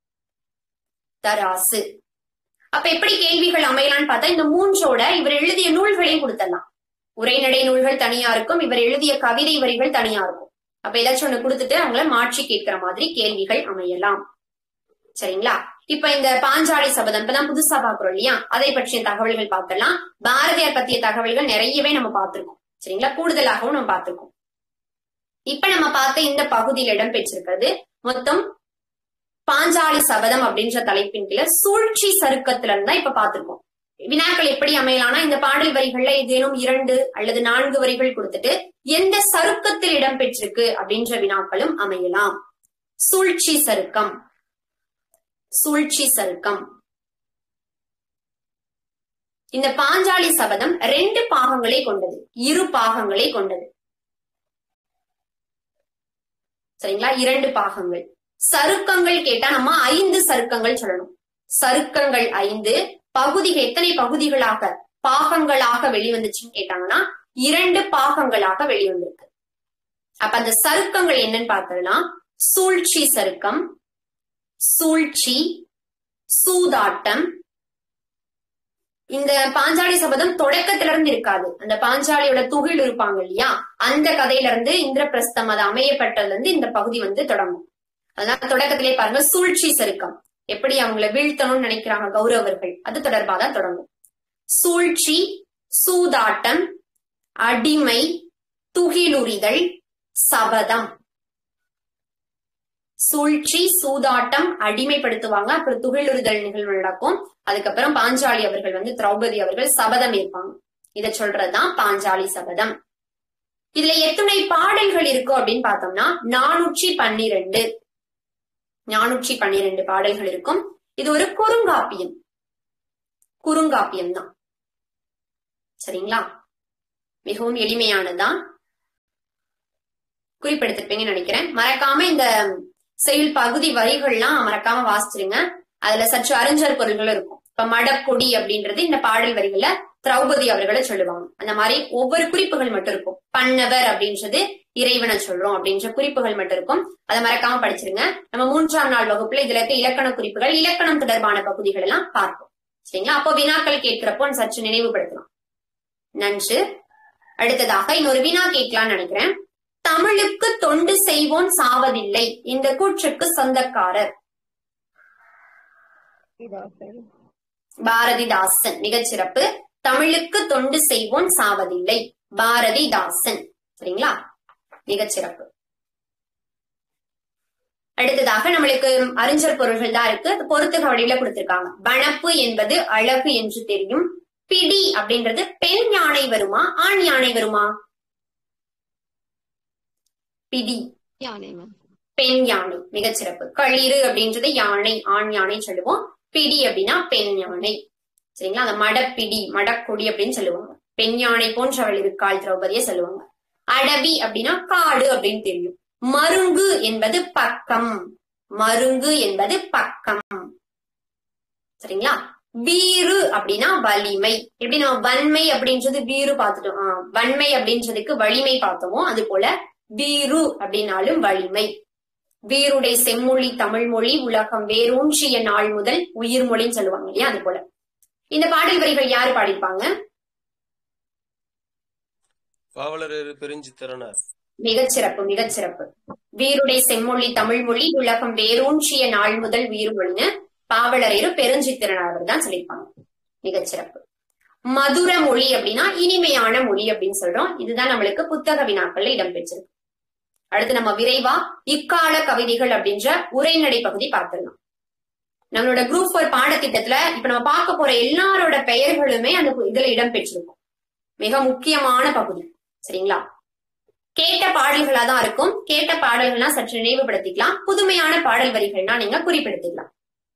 தராசு அப்ப எப்படி கேள்விகள் அமையலாம்னு பார்த்தா இந்த மூன்றோட இவர் எழுதிய நூல்களையும் கொடுத்துடலாம் உரைநடை நூல்கள் தனியா இருக்கும் இவர் எழுதிய கவிதை வரிகள் தனியா இருக்கும் அப்ப ஏதாச்சும் ஒண்ணு கொடுத்துட்டு அவங்கள மாற்றி கேட்கிற மாதிரி கேள்விகள் அமையலாம் சரிங்களா இப்ப இந்த பாஞ்சாலி சபதம் இப்பதான் புதுசா பாக்குறோம் இல்லையா அதை பற்றிய தகவல்கள் பார்த்தலாம் பாரதியார் பத்திய தகவல்கள் நிறையவே நம்ம பார்த்திருக்கோம் சரிங்களா கூடுதலாகவும் நம்ம பார்த்திருக்கோம் இப்ப நம்ம பார்த்த இந்த பகுதியில் இடம் பெற்றிருக்கிறது மொத்தம் பாஞ்சாலி சபதம் அப்படின்ற தலைப்பின் கீழ சூழ்ச்சி சருக்கத்துல இருந்தா இப்ப பார்த்திருக்கோம் வினாக்கள் எப்படி அமையலாம்னா இந்த பாடல் வரிகள்ல ஏதேனும் இரண்டு அல்லது நான்கு வரிகள் கொடுத்துட்டு எந்த சருக்கத்தில் இடம் பெற்றிருக்கு அப்படின்ற வினாக்களும் அமையலாம் சூழ்ச்சி சருக்கம் சூழ்ச்சி சருக்கம் இந்த பாஞ்சாலி சபதம் ரெண்டு பாகங்களை கொண்டது இரு பாகங்களை கொண்டது சரிங்களா இரண்டு பாகங்கள் சருக்கங்கள் கேட்டா நம்ம ஐந்து சருக்கங்கள் சொல்லணும் சருக்கங்கள் ஐந்து பகுதிகள் எத்தனை பகுதிகளாக பாகங்களாக வெளிவந்துச்சுன்னு கேட்டாங்கன்னா இரண்டு பாகங்களாக வெளிவந்திருக்கு அப்ப அந்த சருக்கங்கள் என்னன்னு பார்த்தோம்னா சூழ்ச்சி சருக்கம் சூழ்ச்சி சூதாட்டம் இந்த பாஞ்சாலி சபதம் தொடக்கத்துல இருந்து இருக்காது அந்த பாஞ்சாலியோட துகில் இருப்பாங்க இல்லையா அந்த கதையில இருந்து இந்திரபிரஸ்தம் அது அமையப்பட்டதுல இருந்து இந்த பகுதி வந்து தொடங்கும் அதனால தொடக்கத்திலே பாருங்க சூழ்ச்சி சருக்கம் எப்படி அவங்கள வீழ்த்தணும்னு நினைக்கிறாங்க கௌரவர்கள் அது தொடர்பா தான் தொடங்கும் சூழ்ச்சி சூதாட்டம் அடிமை துகிலுரிதல் சபதம் சூழ்ச்சி சூதாட்டம் அடிமைப்படுத்துவாங்க அப்புறம் துகிலுரிதல் நிகழ்வு நடக்கும் அதுக்கப்புறம் பாஞ்சாலி அவர்கள் வந்து திரௌபதி அவர்கள் சபதம் ஏற்பாங்க இத சொல்றதுதான் பாஞ்சாலி சபதம் இதுல எத்தனை பாடல்கள் இருக்கும் அப்படின்னு பார்த்தோம்னா நானூற்றி பன்னிரண்டு நானூற்றி பன்னிரண்டு பாடல்கள் இருக்கும் இது ஒரு குறுங்காப்பியம் குறுங்காப்பியம் தான் சரிங்களா மிகவும் எளிமையானதுதான் குறிப்பெடுத்திருப்பீங்கன்னு நினைக்கிறேன் மறக்காம இந்த செயல் பகுதி வரிகள்லாம் மறக்காம வாசிச்சிருங்க அதுல சற்று அறிஞர் பொருள்களும் இருக்கும் இப்ப மடக்கொடி அப்படின்றது இந்த பாடல் வரிகள்ல திரௌபதி அவர்களை சொல்லுவாங்க அந்த மாதிரி ஒவ்வொரு குறிப்புகள் மட்டும் இருக்கும் பன்னவர் அப்படின்றது இறைவனை சொல்றோம் அப்படின்ற குறிப்புகள் மட்டும் இருக்கும் அதை மறக்காம படிச்சிருங்க நம்ம மூன்றாம் நாள் வகுப்புல இதுல இருக்க இலக்கண குறிப்புகள் இலக்கணம் தொடர்பான பகுதிகள் எல்லாம் பார்ப்போம் சரிங்களா அப்போ வினாக்கள் கேட்கிறப்போ சற்று நினைவுபடுத்தலாம் நன்று அடுத்ததாக இன்னொரு வினா கேட்கலாம்னு நினைக்கிறேன் தமிழுக்கு தொண்டு செய்வோன் சாவதில்லை இந்த கூற்றுக்கு சொந்தக்காரர் பாரதிதாசன் மிகச்சிறப்பு தமிழுக்கு தொண்டு செய்வோன் சாவதில்லை பாரதிதாசன் சரிங்களா மிகச்சிறப்பு அடுத்ததாக நம்மளுக்கு அறிஞர் பொருள்கள் தான் இருக்கு அது பொறுத்துக வடிவில கொடுத்திருக்காங்க வனப்பு என்பது அழகு என்று தெரியும் பிடி அப்படின்றது பெண் யானை வருமா ஆண் யானை வருமா பிடி யானை மேம் பெண் யானை மிகச்சிறப்பு களிறு அப்படின்றது யானை ஆண் யானை சொல்லுவோம் பிடி அப்படின்னா பெண் யானை சரிங்களா அந்த மடப்பிடி மடக்கொடி அப்படின்னு சொல்லுவாங்க பெண் யானை போன்றவள் இருக்காள் திரௌபதியை சொல்லுவாங்க அடவி அப்படின்னா காடு அப்படின்னு தெரியும் மருங்கு என்பது பக்கம் மருங்கு என்பது பக்கம் சரிங்களா வீறு அப்படின்னா வலிமை எப்படி நம்ம வன்மை அப்படின்றது வீறு பார்த்துட்டோம் ஆஹ் வன்மை அப்படின்றதுக்கு வலிமை பார்த்தோமோ அது போல வீறு அப்படின்னாலும் வலிமை வீருடைய செம்மொழி தமிழ் மொழி உலகம் வேரூன்றிய நாள் முதல் உயிர் மொழின்னு சொல்லுவாங்க இல்லையா அது போல இந்த பாடல் வரிகள் யாரு பாடியிருப்பாங்க பாவலர் பெருஞ்சித்திரனார் மிகச்சிறப்பு மிகச்சிறப்பு வீருடைய செம்மொழி தமிழ் மொழி உலகம் வேரூன்றிய நாள் முதல் உயிர் மொழின்னு பாவலரேறு பெருஞ்சித்திரனார் தான் சொல்லியிருப்பாங்க மிகச்சிறப்பு மதுர மொழி அப்படின்னா இனிமையான மொழி அப்படின்னு சொல்றோம் இதுதான் நம்மளுக்கு புத்தக வினாக்கள்ல இடம்பெற்றிருக்கு அடுத்து நம்ம விரைவா இக்கால கவிதைகள் அப்படின்ற உரைநடை பகுதி பார்த்துடலாம் நம்மளோட குரூப் ஃபோர் பாடத்திட்டத்துல இப்ப நம்ம பார்க்க போற எல்லாரோட பெயர்களுமே அந்த இதுல இடம்பெற்றிருக்கும் மிக முக்கியமான பகுதி சரிங்களா கேட்ட பாடல்களா தான் இருக்கும் கேட்ட பாடல்கள்னா சற்று நினைவுபடுத்திக்கலாம் புதுமையான பாடல் வரிகள்னா நீங்க குறிப்பிடுத்திக்கலாம்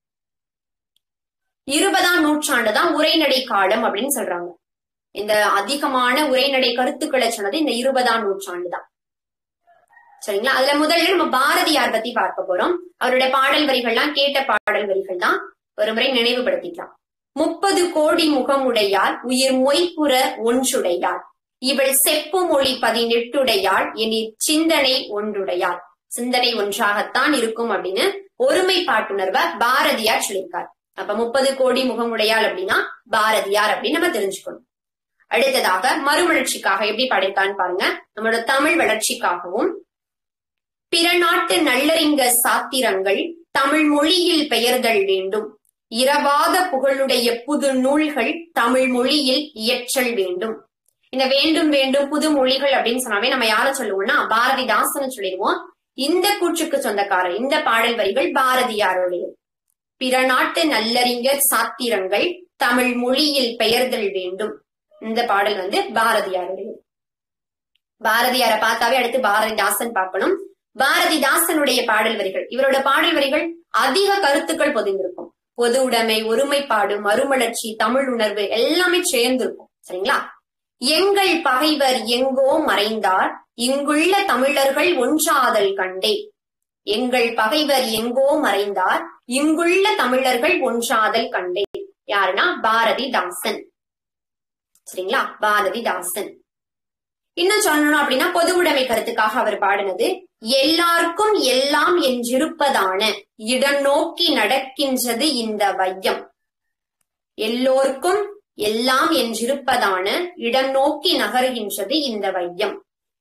இருபதாம் நூற்றாண்டு தான் உரைநடை காலம் அப்படின்னு சொல்றாங்க இந்த அதிகமான உரைநடை கருத்துக்களை சொன்னது இந்த இருபதாம் நூற்றாண்டு தான் சரிங்களா அதுல முதல்ல நம்ம பாரதியார் பத்தி பார்க்க போறோம் அவருடைய பாடல் வரிகள்லாம் கேட்ட பாடல் வரிகள் தான் ஒரு முறை நினைவுபடுத்திக்கலாம் முப்பது கோடி முகமுடையார் உயிர் மொய்ப்புற ஒன்றுடையார் இவள் செப்பு மொழி பதினெட்டுடையாள் என் சிந்தனை ஒன்றுடையாள் சிந்தனை ஒன்றாகத்தான் இருக்கும் அப்படின்னு ஒருமைப்பாட்டுணர்வை பாரதியார் சொல்லியிருக்கார் அப்ப முப்பது கோடி முகமுடையாள் அப்படின்னா பாரதியார் அப்படின்னு நம்ம தெரிஞ்சுக்கணும் அடுத்ததாக மறுமலர்ச்சிக்காக எப்படி பாடியிருக்கான்னு பாருங்க நம்மளோட தமிழ் வளர்ச்சிக்காகவும் பிற நாட்டு நல்லறிங்க சாத்திரங்கள் தமிழ் மொழியில் பெயர்தல் வேண்டும் இரவாத புகழுடைய புது நூல்கள் தமிழ் மொழியில் இயற்றல் வேண்டும் இந்த வேண்டும் வேண்டும் புது மொழிகள் அப்படின்னு சொன்னாவே நம்ம யார சொல்லுவோம்னா பாரதிதாசன் சொல்லிடுவோம் இந்த கூற்றுக்கு சொந்தக்காரர் இந்த பாடல் வரிகள் பாரதியாருடைய பிற நாட்டு நல்லறிஞர் சாத்திரங்கள் தமிழ் மொழியில் பெயர்தல் வேண்டும் இந்த பாடல் வந்து பாரதியாருடைய பாரதியாரை பார்த்தாவே அடுத்து பாரதிதாசன் பார்க்கணும் பாரதிதாசனுடைய பாடல் வரிகள் இவரோட பாடல் வரிகள் அதிக கருத்துக்கள் பொதிந்திருக்கும் பொது உடைமை ஒருமைப்பாடு மறுமலர்ச்சி தமிழ் உணர்வு எல்லாமே சேர்ந்திருக்கும் சரிங்களா எங்கள் பகைவர் எங்கோ மறைந்தார் இங்குள்ள தமிழர்கள் ஒன்றாதல் கண்டே எங்கள் பகைவர் எங்கோ மறைந்தார் இங்குள்ள தமிழர்கள் ஒன்றாதல் கண்டே யாருன்னா பாரதிதாசன் சரிங்களா பாரதிதாசன் இன்னும் சொல்லணும் அப்படின்னா பொது உடைமை கருத்துக்காக அவர் பாடினது எல்லாருக்கும் எல்லாம் என்றிருப்பதான இடம் நோக்கி நடக்கின்றது இந்த வையம் எல்லோருக்கும் எல்லாம் என்றிருப்பதான இடம் நோக்கி நகருகின்றது இந்த வையம்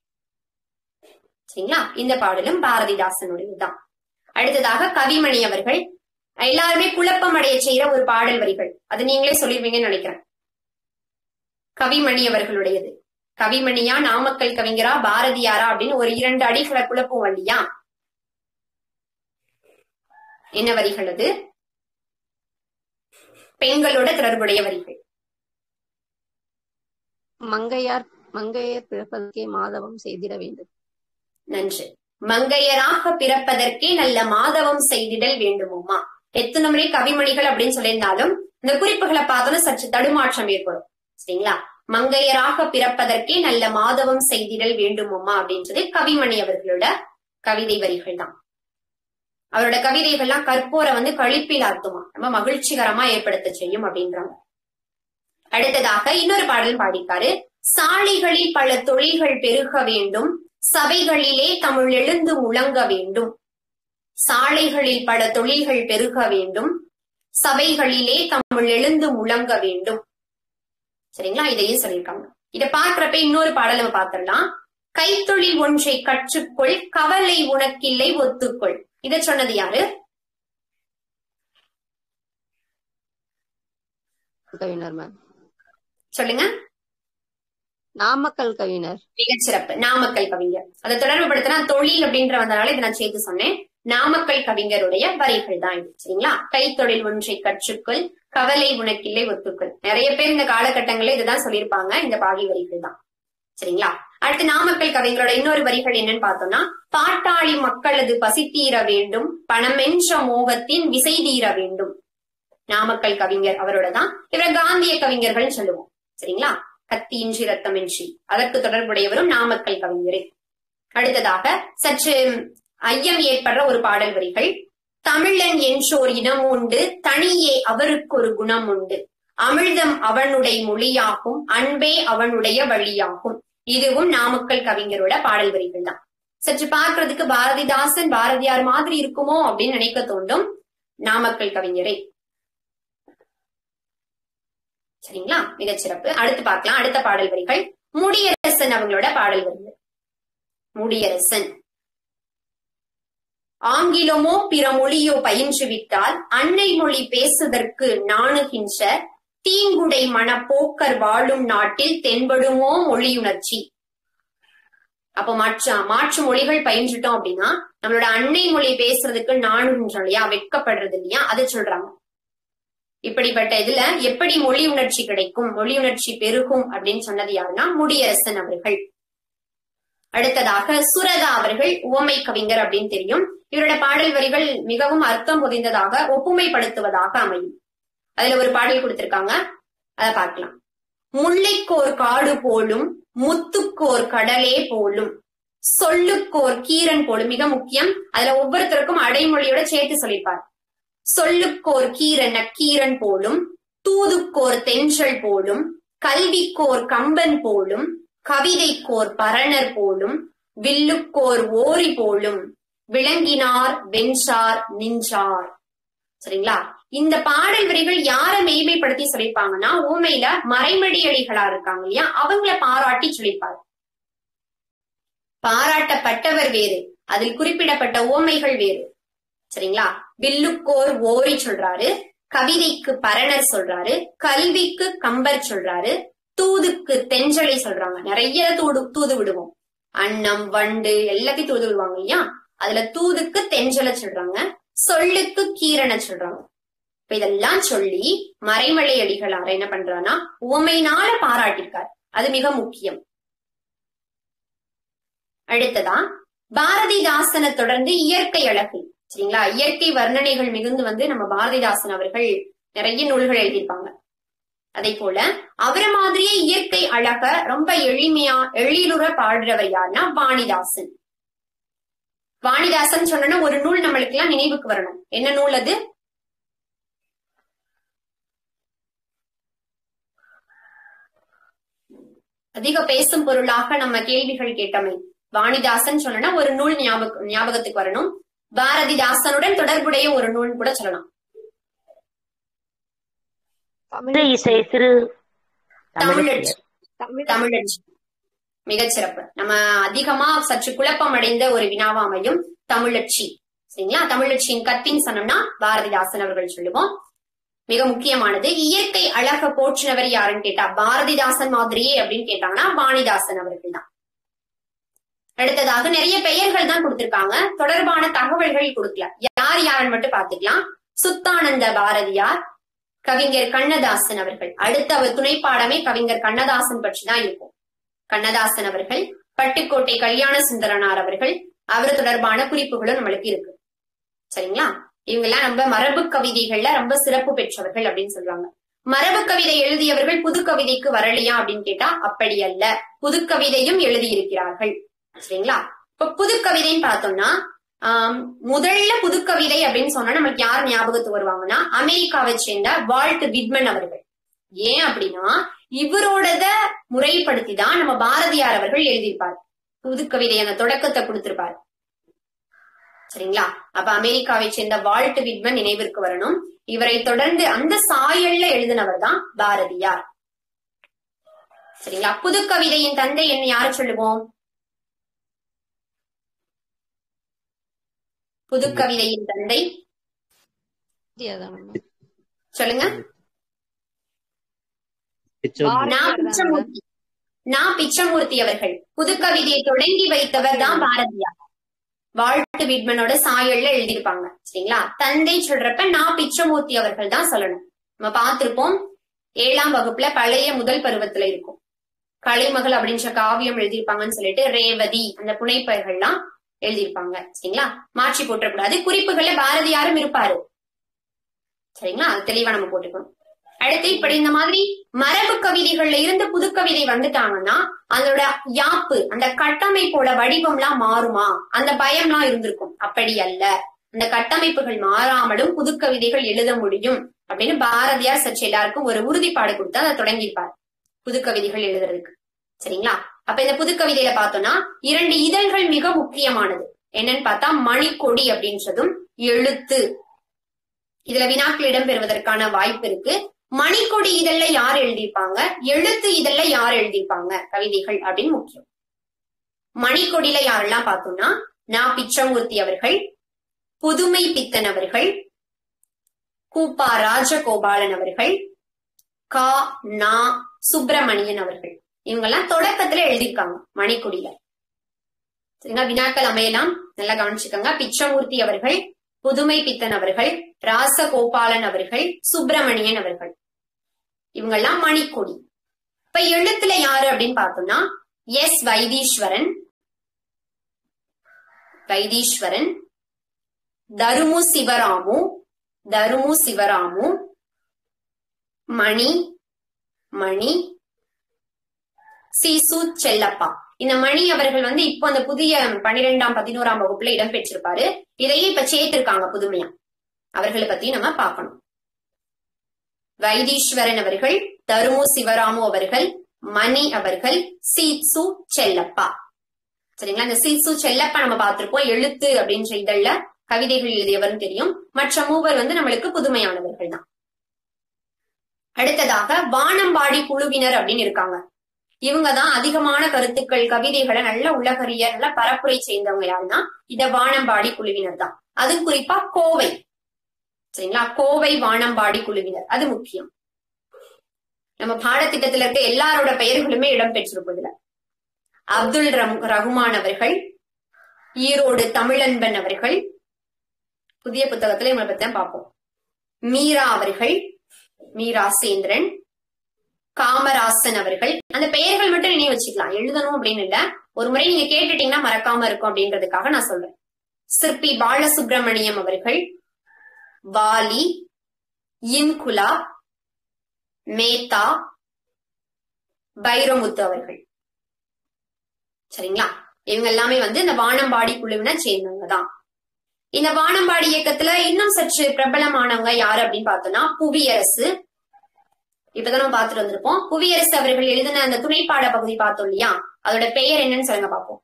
சரிங்களா இந்த பாடலும் பாரதிதாசனுடையதுதான் அடுத்ததாக கவிமணி அவர்கள் எல்லாருமே குழப்பம் அடைய செய்யற ஒரு பாடல் வரிகள் அது நீங்களே சொல்லிருவீங்கன்னு நினைக்கிறேன் கவிமணி அவர்களுடையது கவிமணியா நாமக்கல் கவிஞரா பாரதியாரா அப்படின்னு ஒரு இரண்டு அடிகளை குழப்பும் இல்லையா என்ன வரிகள் அது பெண்களோட தொடர்புடைய வரிகள் மங்கையார் மங்கையர் பிறப்பதற்கே மாதவம் செய்திட வேண்டும் நன்று மங்கையராக பிறப்பதற்கே நல்ல மாதவம் செய்திடல் வேண்டுமோமா எத்தனை முறை கவிமணிகள் அப்படின்னு சொல்லியிருந்தாலும் இந்த குறிப்புகளை பார்த்தோன்னா சற்று தடுமாற்றம் ஏற்படும் சரிங்களா மங்கையராக பிறப்பதற்கே நல்ல மாதவம் செய்திடல் வேண்டுமோமா அப்படின்றது கவிமணி அவர்களோட கவிதை வரிகள் தான் அவரோட கவிதைகள்லாம் கற்போரை வந்து கழிப்பில் ஆத்துமா ரொம்ப மகிழ்ச்சிகரமா ஏற்படுத்த செய்யும் அப்படின்றாங்க அடுத்ததாக இன்னொரு பாடல் பாடிக்காரு சாலைகளில் பல தொழில்கள் பெருக வேண்டும் சபைகளிலே தமிழ் எழுந்து முழங்க வேண்டும் சாலைகளில் பல தொழில்கள் பெருக வேண்டும் சபைகளிலே தமிழ் எழுந்து முழங்க வேண்டும் சரிங்களா இதையும் சொல்லியிருக்காங்க இத பார்க்கிறப்ப இன்னொரு பாடல் நம்ம பார்த்திடலாம் கைத்தொழில் ஒன்றை கற்றுக்கொள் கவலை உனக்கில்லை ஒத்துக்கொள் இத சொன்னது யாரு கவிஞர் மேம் சொல்லுங்க நாமக்கல் கவிஞர் மிகச்சிறப்பு நாமக்கல் கவிஞர் அதை தொடர்பு படுத்தினா தொழில் அப்படின்ற வந்தனால இதை நான் சேர்த்து சொன்னேன் நாமக்கல் கவிஞருடைய வரிகள் தான் இது சரிங்களா கைத்தொழில் ஒன்றை கற்றுக்கொள் கவலை உனக்கில்லை ஒத்துக்கள் நிறைய பேர் இந்த காலகட்டங்கள்ல இதுதான் சொல்லியிருப்பாங்க இந்த பாடல் வரிகள் தான் சரிங்களா அடுத்து நாமக்கல் கவிஞரோட இன்னொரு வரிகள் என்னன்னு பார்த்தோம்னா பாட்டாளி மக்களது பசி தீர வேண்டும் பணமென்ற மோகத்தின் விசை தீர வேண்டும் நாமக்கல் கவிஞர் அவரோட தான் இவரை காந்திய கவிஞர்கள் சொல்லுவோம் சரிங்களா கத்தியின்றி ரத்தமின்றி அதற்கு தொடர்புடையவரும் நாமக்கல் கவிஞரே அடுத்ததாக சற்று ஐயம் ஏற்படுற ஒரு பாடல் வரிகள் தமிழன் என்றோர் இனம் உண்டு தனியே அவருக்கு ஒரு குணம் உண்டு அமிழ்தம் அவனுடைய மொழியாகும் அன்பே அவனுடைய வழியாகும் இதுவும் நாமக்கல் கவிஞரோட பாடல் வரிகள் தான் சற்று பார்க்கிறதுக்கு பாரதிதாசன் பாரதியார் மாதிரி இருக்குமோ அப்படின்னு நினைக்க தோண்டும் நாமக்கல் கவிஞரே சரிங்களா மிகச்சிறப்பு அடுத்து பார்க்கலாம் அடுத்த பாடல் வரிகள் முடியரசன் அவங்களோட பாடல் வரிகள் முடியரசன் ஆங்கிலமோ பிற மொழியோ பயின்று விட்டால் அன்னை மொழி பேசுதற்கு நாணுகின்ற தீங்குடை மனப்போக்கர் வாழும் நாட்டில் தென்படுமோ மொழியுணர்ச்சி அப்போ மற்ற மாற்று மொழிகள் பயின்றுட்டோம் அப்படின்னா நம்மளோட அன்னை மொழி பேசுறதுக்கு நாணுகின்றோம் இல்லையா வெட்கப்படுறது இல்லையா அதை சொல்றாங்க இப்படிப்பட்ட இதுல எப்படி மொழி உணர்ச்சி கிடைக்கும் மொழி உணர்ச்சி பெருகும் அப்படின்னு சொன்னது யாருன்னா முடியரசன் அவர்கள் அடுத்ததாக சுரதா அவர்கள் உவமை கவிஞர் அப்படின்னு தெரியும் இவரோட பாடல் வரிகள் மிகவும் அர்த்தம் பொதிந்ததாக ஒப்புமைப்படுத்துவதாக அமையும் அதுல ஒரு பாடல் கொடுத்திருக்காங்க அதை பார்க்கலாம் முல்லைக்கோர் காடு போலும் முத்துக்கோர் கடலே போலும் சொல்லுக்கோர் கீரன் போலும் மிக முக்கியம் அதுல ஒவ்வொருத்தருக்கும் அடைமொழியோட சேர்த்து சொல்லியிருப்பார் சொல்லுக்கோர் கீரன் நக்கீரன் போலும் தூதுக்கோர் தென்றல் போலும் கல்விக்கோர் கம்பன் போலும் கவிதைக்கோர் பரணர் போலும் வில்லுக்கோர் ஓரி போலும் விளங்கினார் வென்றார் நின்றார் சரிங்களா இந்த பாடல் வரிகள் யார மெய்மைப்படுத்தி சொல்லியிருப்பாங்கன்னா ஊமையில மறைமடியடிகளா இருக்காங்க இல்லையா அவங்கள பாராட்டி சொல்லியிருப்பாரு பாராட்டப்பட்டவர் வேறு அதில் குறிப்பிடப்பட்ட ஓமைகள் வேறு சரிங்களா வில்லுக்கோர் ஓரி சொல்றாரு கவிதைக்கு பரணர் சொல்றாரு கல்விக்கு கம்பர் சொல்றாரு தூதுக்கு தென்றலை சொல்றாங்க நிறைய தூது தூது விடுவோம் அன்னம் வண்டு எல்லாத்தையும் தூது விடுவாங்க இல்லையா அதுல தூதுக்கு தென்றலை சொல்றாங்க சொல்லுக்கு கீரனை சொல்றாங்க இப்ப இதெல்லாம் சொல்லி மறைமலை அடிகளார் என்ன பண்றான்னா உவமையினால பாராட்டிருக்கார் அது மிக முக்கியம் அடுத்ததா பாரதிதாசனை தொடர்ந்து இயற்கை அழகு சரிங்களா இயற்கை வர்ணனைகள் மிகுந்து வந்து நம்ம பாரதிதாசன் அவர்கள் நிறைய நூல்கள் எழுதியிருப்பாங்க அதே போல அவரை மாதிரியே இயற்கை அழக ரொம்ப எளிமையா எழிலுற பாடுறவர் யாருன்னா வாணிதாசன் வாணிதாசன் சொன்னா ஒரு நூல் நம்மளுக்கு எல்லாம் நினைவுக்கு வரணும் என்ன நூல் அது அதிக பேசும் பொருளாக நம்ம கேள்விகள் கேட்டமை வாணிதாசன் சொன்னா ஒரு நூல் ஞாபகம் ஞாபகத்துக்கு வரணும் பாரதிதாசனுடன் தொடர்புடைய ஒரு நூல் கூட சொல்லலாம் சிறு இசை சிறு தமிழச்சி தமிழ் தமிழச்சி மிகச்சிறப்பு நம்ம அதிகமா சற்று குழப்பம் அடைந்த ஒரு வினாவா அமையும் தமிழச்சி சரிங்களா தமிழச்சியின் கத்தின்னு சொன்னோம்னா பாரதிதாசன் அவர்கள் சொல்லுவோம் மிக முக்கியமானது இயற்கை அழக போற்றினவர் யாருன்னு கேட்டா பாரதிதாசன் மாதிரியே அப்படின்னு கேட்டாங்கன்னா வாணிதாசன் அவர்கள் தான் அடுத்ததாக நிறைய பெயர்கள் தான் கொடுத்திருக்காங்க தொடர்பான தகவல்கள் கொடுக்கல யார் யாருன்னு மட்டும் பாத்துக்கலாம் சுத்தானந்த பாரதியார் கவிஞர் கண்ணதாசன் அவர்கள் அடுத்த அவர் துணைப்பாடமே கவிஞர் கண்ணதாசன் பற்றி தான் இருக்கும் கண்ணதாசன் அவர்கள் பட்டுக்கோட்டை கல்யாண சுந்தரனார் அவர்கள் அவர் தொடர்பான குறிப்புகளும் நம்மளுக்கு இருக்கு சரிங்களா இவங்க எல்லாம் நம்ம மரபு கவிதைகள்ல ரொம்ப சிறப்பு பெற்றவர்கள் அப்படின்னு சொல்றாங்க மரபு கவிதை எழுதியவர்கள் புது கவிதைக்கு வரலையா அப்படின்னு கேட்டா அப்படி அல்ல புது கவிதையும் எழுதியிருக்கிறார்கள் சரிங்களா இப்ப புது கவிதைன்னு பார்த்தோம்னா ஆம், முதல்ல புது கவிதை அப்படின்னு சொன்னா நம்மளுக்கு யார் ஞாபகத்துக்கு வருவாங்கன்னா அமெரிக்காவை சேர்ந்த வால்ட் விட்மன் அவர்கள் ஏன் அப்படின்னா இவரோடத முறைப்படுத்தி தான் நம்ம பாரதியார் அவர்கள் எழுதியிருப்பார் புது கவிதை அந்த தொடக்கத்தை கொடுத்திருப்பார் சரிங்களா அப்ப அமெரிக்காவை சேர்ந்த வால்ட் விட்மன் நினைவிற்கு வரணும் இவரை தொடர்ந்து அந்த சாயல்ல எழுதினவர் தான் பாரதியார் சரிங்களா புது கவிதையின் தந்தை என்ன யாரு சொல்லுவோம் புது கவிதையின் தந்தை பாரதியார் சொல்லுங்க நான் பிச்சமூர்த்தி நான் பிச்சமூர்த்தி அவர்கள் புது கவிதையை தொடங்கி வைத்தவர் தான் பாரதியார் வாழ்த்து விட்மனோட சாயல்ல எழுதியிருப்பாங்க சரிங்களா தந்தை சொல்றப்ப நான் பிச்சமூர்த்தி அவர்கள் தான் சொல்லணும் நம்ம பார்த்திருப்போம் ஏழாம் வகுப்புல பழைய முதல் பருவத்துல இருக்கும் கலைமகள் அப்படின்ற காவியம் எழுதியிருப்பாங்கன்னு சொல்லிட்டு ரேவதி அந்த புனைப்பெயர்கள்லாம் எழுதியிருப்பாங்க சரிங்களா மாற்றி போட்டக்கூடாது குறிப்புகள்ல பாரதியாரும் இருப்பாரு சரிங்களா அது தெளிவா நம்ம போட்டுக்கணும் அடுத்து இப்படி இந்த மாதிரி மரபு கவிதைகள்ல இருந்து புது கவிதை வந்துட்டாங்கன்னா அதோட யாப்பு அந்த கட்டமைப்போட வடிவம்லாம் மாறுமா அந்த பயம்லாம் இருந்திருக்கும் அப்படி அல்ல அந்த கட்டமைப்புகள் மாறாமலும் புது கவிதைகள் எழுத முடியும் அப்படின்னு பாரதியார் சற்று எல்லாருக்கும் ஒரு உறுதிப்பாடு கொடுத்து அதை தொடங்கியிருப்பார் புது கவிதைகள் எழுதுறதுக்கு சரிங்களா அப்ப இந்த புது கவிதையில பார்த்தோம்னா இரண்டு இதழ்கள் மிக முக்கியமானது என்னன்னு பார்த்தா மணிக்கொடி அப்படின்றதும் எழுத்து இதுல வினாக்கள் இடம்பெறுவதற்கான வாய்ப்பு இருக்கு மணிக்கொடி இதழ்ல யார் எழுதியிருப்பாங்க எழுத்து இதழ்ல யார் எழுதியிருப்பாங்க கவிதைகள் அப்படின்னு முக்கியம் மணிக்கொடியில யாரெல்லாம் பார்த்தோம்னா நா பிச்சமூர்த்தி அவர்கள் புதுமை பித்தன் அவர்கள் கூப்பா ராஜகோபாலன் அவர்கள் கா நா சுப்பிரமணியன் அவர்கள் இவங்கெல்லாம் தொடக்கத்துல எழுதியிருக்காங்க மணிக்கொடியில சரிங்களா வினாக்கள் அமையலாம் நல்லா கவனிச்சுக்கோங்க பிச்சமூர்த்தி அவர்கள் புதுமை பித்தன் அவர்கள் ராசகோபாலன் அவர்கள் சுப்பிரமணியன் அவர்கள் இவங்கெல்லாம் மணிக்கொடி இப்ப எழுத்துல யாரு அப்படின்னு பார்த்தோம்னா எஸ் வைத்தீஸ்வரன் வைத்தீஸ்வரன் தருமு சிவராமு தருமு சிவராமு மணி மணி சீசு செல்லப்பா இந்த மணி அவர்கள் வந்து இப்போ அந்த புதிய பன்னிரெண்டாம் பதினோராம் வகுப்புல இடம்பெற்றிருப்பாரு இதையே இப்ப சேர்த்திருக்காங்க புதுமையா அவர்களை பத்தி நம்ம பார்க்கணும் வைத்தீஸ்வரன் அவர்கள் தருமு சிவராமு அவர்கள் மணி அவர்கள் சீட்சு செல்லப்பா சரிங்களா இந்த சீட்சு செல்லப்பா நம்ம பார்த்திருப்போம் எழுத்து அப்படின்ற இதழ்ல கவிதைகள் எழுதியவரும் தெரியும் மற்ற மூவர் வந்து நம்மளுக்கு புதுமையானவர்கள் தான் அடுத்ததாக வானம்பாடி குழுவினர் அப்படின்னு இருக்காங்க இவங்க தான் அதிகமான கருத்துக்கள் கவிதைகளை நல்ல உலகறிய நல்ல பரப்புரை சேர்ந்தவங்க யாருன்னா இந்த வானம்பாடி குழுவினர் தான் அது குறிப்பா கோவை சரிங்களா கோவை வானம்பாடி குழுவினர் அது முக்கியம் நம்ம பாடத்திட்டத்துல இருக்க எல்லாரோட பெயர்களுமே இடம்பெற்றிருக்கும் இதுல அப்துல் ரம் ரகுமான் அவர்கள் ஈரோடு தமிழன்பன் அவர்கள் புதிய புத்தகத்துல இவங்களை பத்தி தான் பார்ப்போம் மீரா அவர்கள் மீரா சேந்திரன் காமராசன் அவர்கள் அந்த பெயர்கள் மட்டும் நினைவு வச்சுக்கலாம் எழுதணும் அப்படின்னு இல்ல ஒரு முறை நீங்க கேட்டுட்டீங்கன்னா மறக்காம இருக்கும் அப்படின்றதுக்காக நான் சொல்றேன் சிற்பி பாலசுப்ரமணியம் அவர்கள் வாலி இன்குலா மேத்தா பைரமுத்து அவர்கள் சரிங்களா இவங்க எல்லாமே வந்து இந்த வானம்பாடி குழுவினை சேர்ந்தவங்க தான் இந்த வானம்பாடி இயக்கத்துல இன்னும் சற்று பிரபலமானவங்க யாரு அப்படின்னு பார்த்தோம்னா புவியரசு இப்பதான் நம்ம பார்த்துட்டு வந்திருப்போம் புவியரசு அவர்கள் எழுதின அந்த துணைப்பாட பகுதி பார்த்தோம் இல்லையா அதோட பெயர் என்னன்னு சொல்லுங்க பார்ப்போம்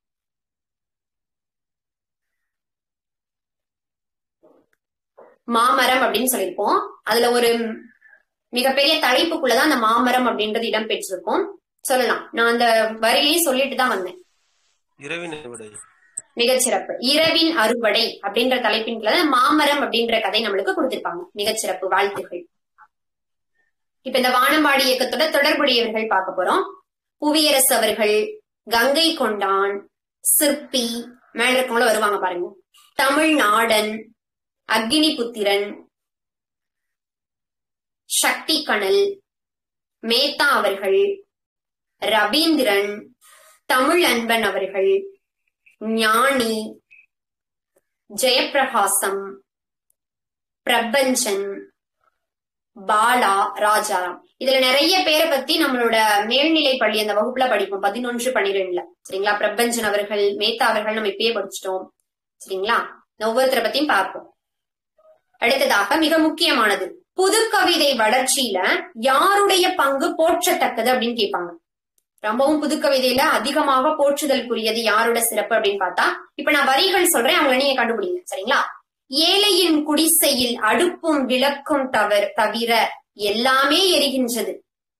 மாமரம் அப்படின்னு சொல்லியிருப்போம் அதுல ஒரு மிகப்பெரிய தலைப்புக்குள்ளதான் அந்த மாமரம் அப்படின்றது இடம் பெற்றிருக்கும் சொல்லலாம் நான் அந்த வரியிலேயே சொல்லிட்டு தான் வந்தேன் இரவின் விடை மிகச்சிறப்பு இரவின் அறுவடை அப்படின்ற தலைப்பின் கீழ மாமரம் அப்படின்ற கதை நம்மளுக்கு கொடுத்திருப்பாங்க மிகச்சிறப்பு வாழ்த்துகள் இப்ப இந்த வானம்பாடி இயக்கத்தோட தொடர்புடையவர்கள் பார்க்க போறோம் புவியரசு அவர்கள் கங்கை கொண்டான் சிற்பி மேல இருக்கவங்கள வருவாங்க பாருங்க தமிழ்நாடன் அக்னி புத்திரன் சக்தி கணல் மேத்தா அவர்கள் ரவீந்திரன் தமிழ் அன்பன் அவர்கள் ஞானி ஜெயப்பிரகாசம் பிரபஞ்சன் பாலா ராஜாராம் இதுல நிறைய பேரை பத்தி நம்மளோட மேல்நிலை பள்ளி அந்த வகுப்புல படிப்போம் பதினொன்று பன்னிரெண்டுல சரிங்களா பிரபஞ்சன் அவர்கள் மேத்தா அவர்கள் நம்ம இப்பயே படிச்சிட்டோம் சரிங்களா இந்த ஒவ்வொருத்தரை பத்தியும் பார்ப்போம் அடுத்ததாக மிக முக்கியமானது புது கவிதை வளர்ச்சியில யாருடைய பங்கு போற்றத்தக்கது அப்படின்னு கேட்பாங்க ரொம்பவும் புது கவிதையில அதிகமாக போற்றுதலுக்குரியது யாரோட சிறப்பு அப்படின்னு பார்த்தா இப்ப நான் வரிகள் சொல்றேன் அவங்கள நீங்க கண்டுபிடிங்க சரிங்களா ஏழையின் குடிசையில் அடுப்பும் விளக்கும் தவிர தவிர எல்லாமே எரிகின்றது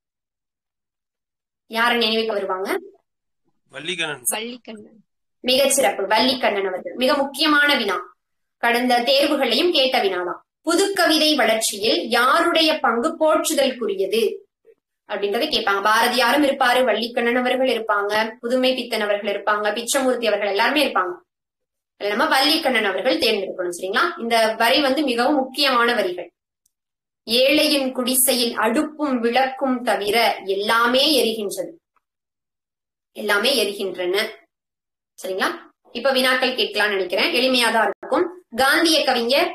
யார நினைவுக்கு வருவாங்க வள்ளிகணன் வள்ளிக்கண்ணன் மிகச்சிறப்பு வள்ளிக்கண்ணன் அவர்கள் மிக முக்கியமான வினா கடந்த தேர்வுகளையும் கேட்ட வினாதான் புதுக்கவிதை வளர்ச்சியில் யாருடைய பங்கு போற்றுதலுக்குரியது அப்படின்றத கேட்பாங்க பாரதியாரும் இருப்பாரு வள்ளிக்கண்ணன் அவர்கள் இருப்பாங்க புதுமை பித்தன் அவர்கள் இருப்பாங்க பிச்சமூர்த்தி அவர்கள் எல்லாருமே இருப்பாங்க அதுல நம்ம வள்ளிக்கண்ணன் அவர்கள் தேர்ந்தெடுக்கணும் சரிங்களா இந்த வரி வந்து மிகவும் முக்கியமான வரிகள் ஏழையின் குடிசையில் அடுப்பும் விளக்கும் தவிர எல்லாமே எரிகின்றது எல்லாமே எரிகின்றன சரிங்களா இப்ப வினாக்கள் கேட்கலாம்னு நினைக்கிறேன் எளிமையாதான் இருக்கும் காந்திய கவிஞர்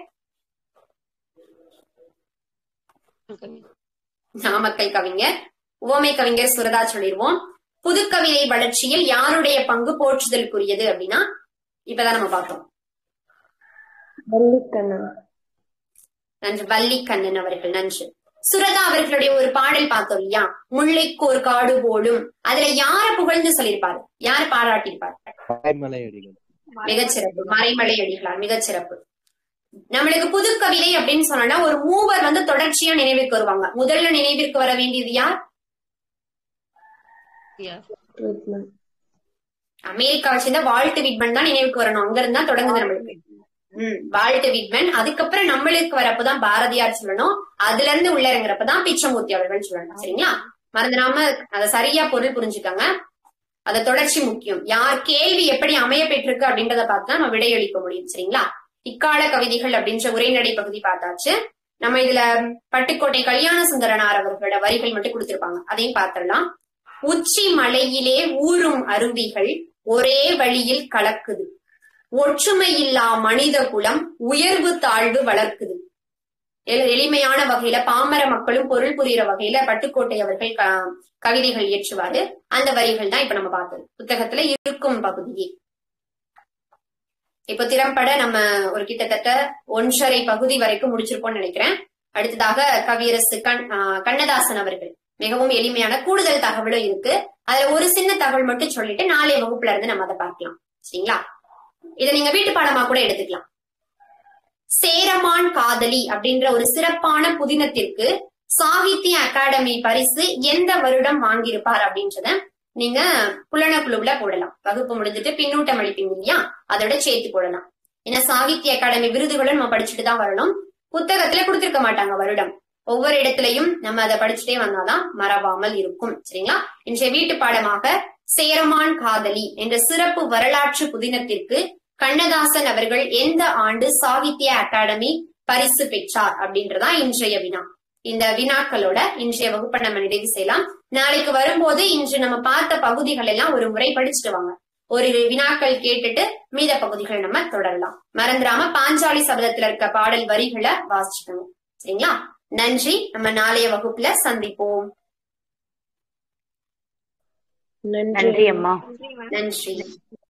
நாமக்கல் கவிஞர் உவமை கவிஞர் சுரதா சொல்லிடுவோம் புதுக்கவிதை வளர்ச்சியில் யாருடைய பங்கு போற்றுதலுக்குரியது அப்படின்னா இப்பதான் நம்ம பார்த்தோம் வள்ளிக்கண்ணன் நன்று வள்ளிக்கண்ணன் அவர்கள் நன்று சுரதா அவர்களுடைய ஒரு பாடல் பார்த்தோம் இல்லையா முல்லைக்கு ஒரு காடு போலும் அதுல யார புகழ்ந்து சொல்லியிருப்பாரு யார பாராட்டியிருப்பாரு மலையடிகள் மிகச்சிறப்பு மறைமலை அடிகளார் மிகச்சிறப்பு நம்மளுக்கு புது கவிதை அப்படின்னு சொன்னா ஒரு மூவர் வந்து தொடர்ச்சியா நினைவுக்கு வருவாங்க முதல்ல நினைவிற்கு வர வேண்டியது யார் அமெரிக்காவை சேர்ந்த வால்ட் விட்மன் தான் நினைவுக்கு வரணும் அங்க இருந்தா தொடங்குது நம்மளுக்கு உம் வால்ட் விட்மன் அதுக்கப்புறம் நம்மளுக்கு வரப்பதான் பாரதியார் சொல்லணும் அதுல இருந்து உள்ள இறங்குறப்பதான் பிச்சமூர்த்தி அவர்கள் சொல்லணும் சரிங்களா மறந்துடாம அத சரியா பொருள் புரிஞ்சுக்கோங்க அத தொடர்ச்சி முக்கியம் யார் கேள்வி எப்படி அமைய பெற்றிருக்கு அப்படின்றத பார்த்து தான் நம்ம விடையளிக்க முடியும் சரிங்களா இக்கால கவிதைகள் அப்படின்ற உரைநடை பகுதி பார்த்தாச்சு நம்ம இதுல பட்டுக்கோட்டை கல்யாண சுந்தரனார் அவர்களோட வரிகள் மட்டும் கொடுத்திருப்பாங்க அதையும் பார்த்திடலாம் உச்சி மலையிலே ஊறும் அருவிகள் ஒரே வழியில் கலக்குது ஒற்றுமையில்லா மனித குலம் உயர்வு தாழ்வு வளர்க்குது எள- எளிமையான வகையில பாமர மக்களும் பொருள் புரியுற வகையில பட்டுக்கோட்டை அவர்கள் க- கவிதைகள் இயற்றுவாரு அந்த வரிகள் தான் இப்ப நம்ம பார்த்தது புத்தகத்துல இருக்கும் பகுதியே இப்ப திறம்பட நம்ம ஒரு கிட்டத்தட்ட ஒன்றரை பகுதி வரைக்கும் முடிச்சிருப்போம்னு நினைக்கிறேன் அடுத்ததாக கவியரசு கண் ஆஹ் கண்ணதாசன் அவர்கள் மிகவும் எளிமையான கூடுதல் தகவலும் இருக்கு அதுல ஒரு சின்ன தகவல் மட்டும் சொல்லிட்டு நாளைய வகுப்புல இருந்து நம்ம அதை பார்க்கலாம் சரிங்களா இதை நீங்க வீட்டு பாடமா கூட எடுத்துக்கலாம் சேரமான் காதலி அப்படின்ற ஒரு சிறப்பான புதினத்திற்கு சாகித்ய அகாடமி பரிசு எந்த வருடம் வாங்கியிருப்பார் அப்படின்றத நீங்க புலனக்குழுவுல போடலாம் வகுப்பு முடிஞ்சிட்டு பின்னூட்டம் அளிப்பீங்க இல்லையா அதோட சேர்த்து போடலாம் ஏன்னா சாகித்ய அகாடமி விருதுகளும் நம்ம படிச்சுட்டு தான் வரணும் புத்தகத்துல கொடுத்திருக்க மாட்டாங்க வருடம் ஒவ்வொரு இடத்துலயும் நம்ம அதை படிச்சுட்டே வந்தாதான் மறவாமல் இருக்கும் சரிங்களா இன்றைய வீட்டு பாடமாக சேரமான் காதலி என்ற சிறப்பு வரலாற்று புதினத்திற்கு கண்ணதாசன் அவர்கள் எந்த ஆண்டு சாகித்ய அகாடமி பரிசு பெற்றார் அப்படின்றதா இன்றைய வினா இந்த வினாக்களோட இன்றைய வகுப்பை நம்ம நிறைவு செய்யலாம் நாளைக்கு வரும்போது இன்று நம்ம பார்த்த பகுதிகள் எல்லாம் ஒரு முறை படிச்சுட்டு வாங்க ஒரு வினாக்கள் கேட்டுட்டு மீத பகுதிகள் நம்ம தொடரலாம் மறந்துடாம பாஞ்சாலி சபதத்துல இருக்க பாடல் வரிகளை வாசிச்சுக்கணும் சரிங்களா நன்றி நம்ம நாளைய வகுப்புல சந்திப்போம் நன்றி அம்மா நன்றி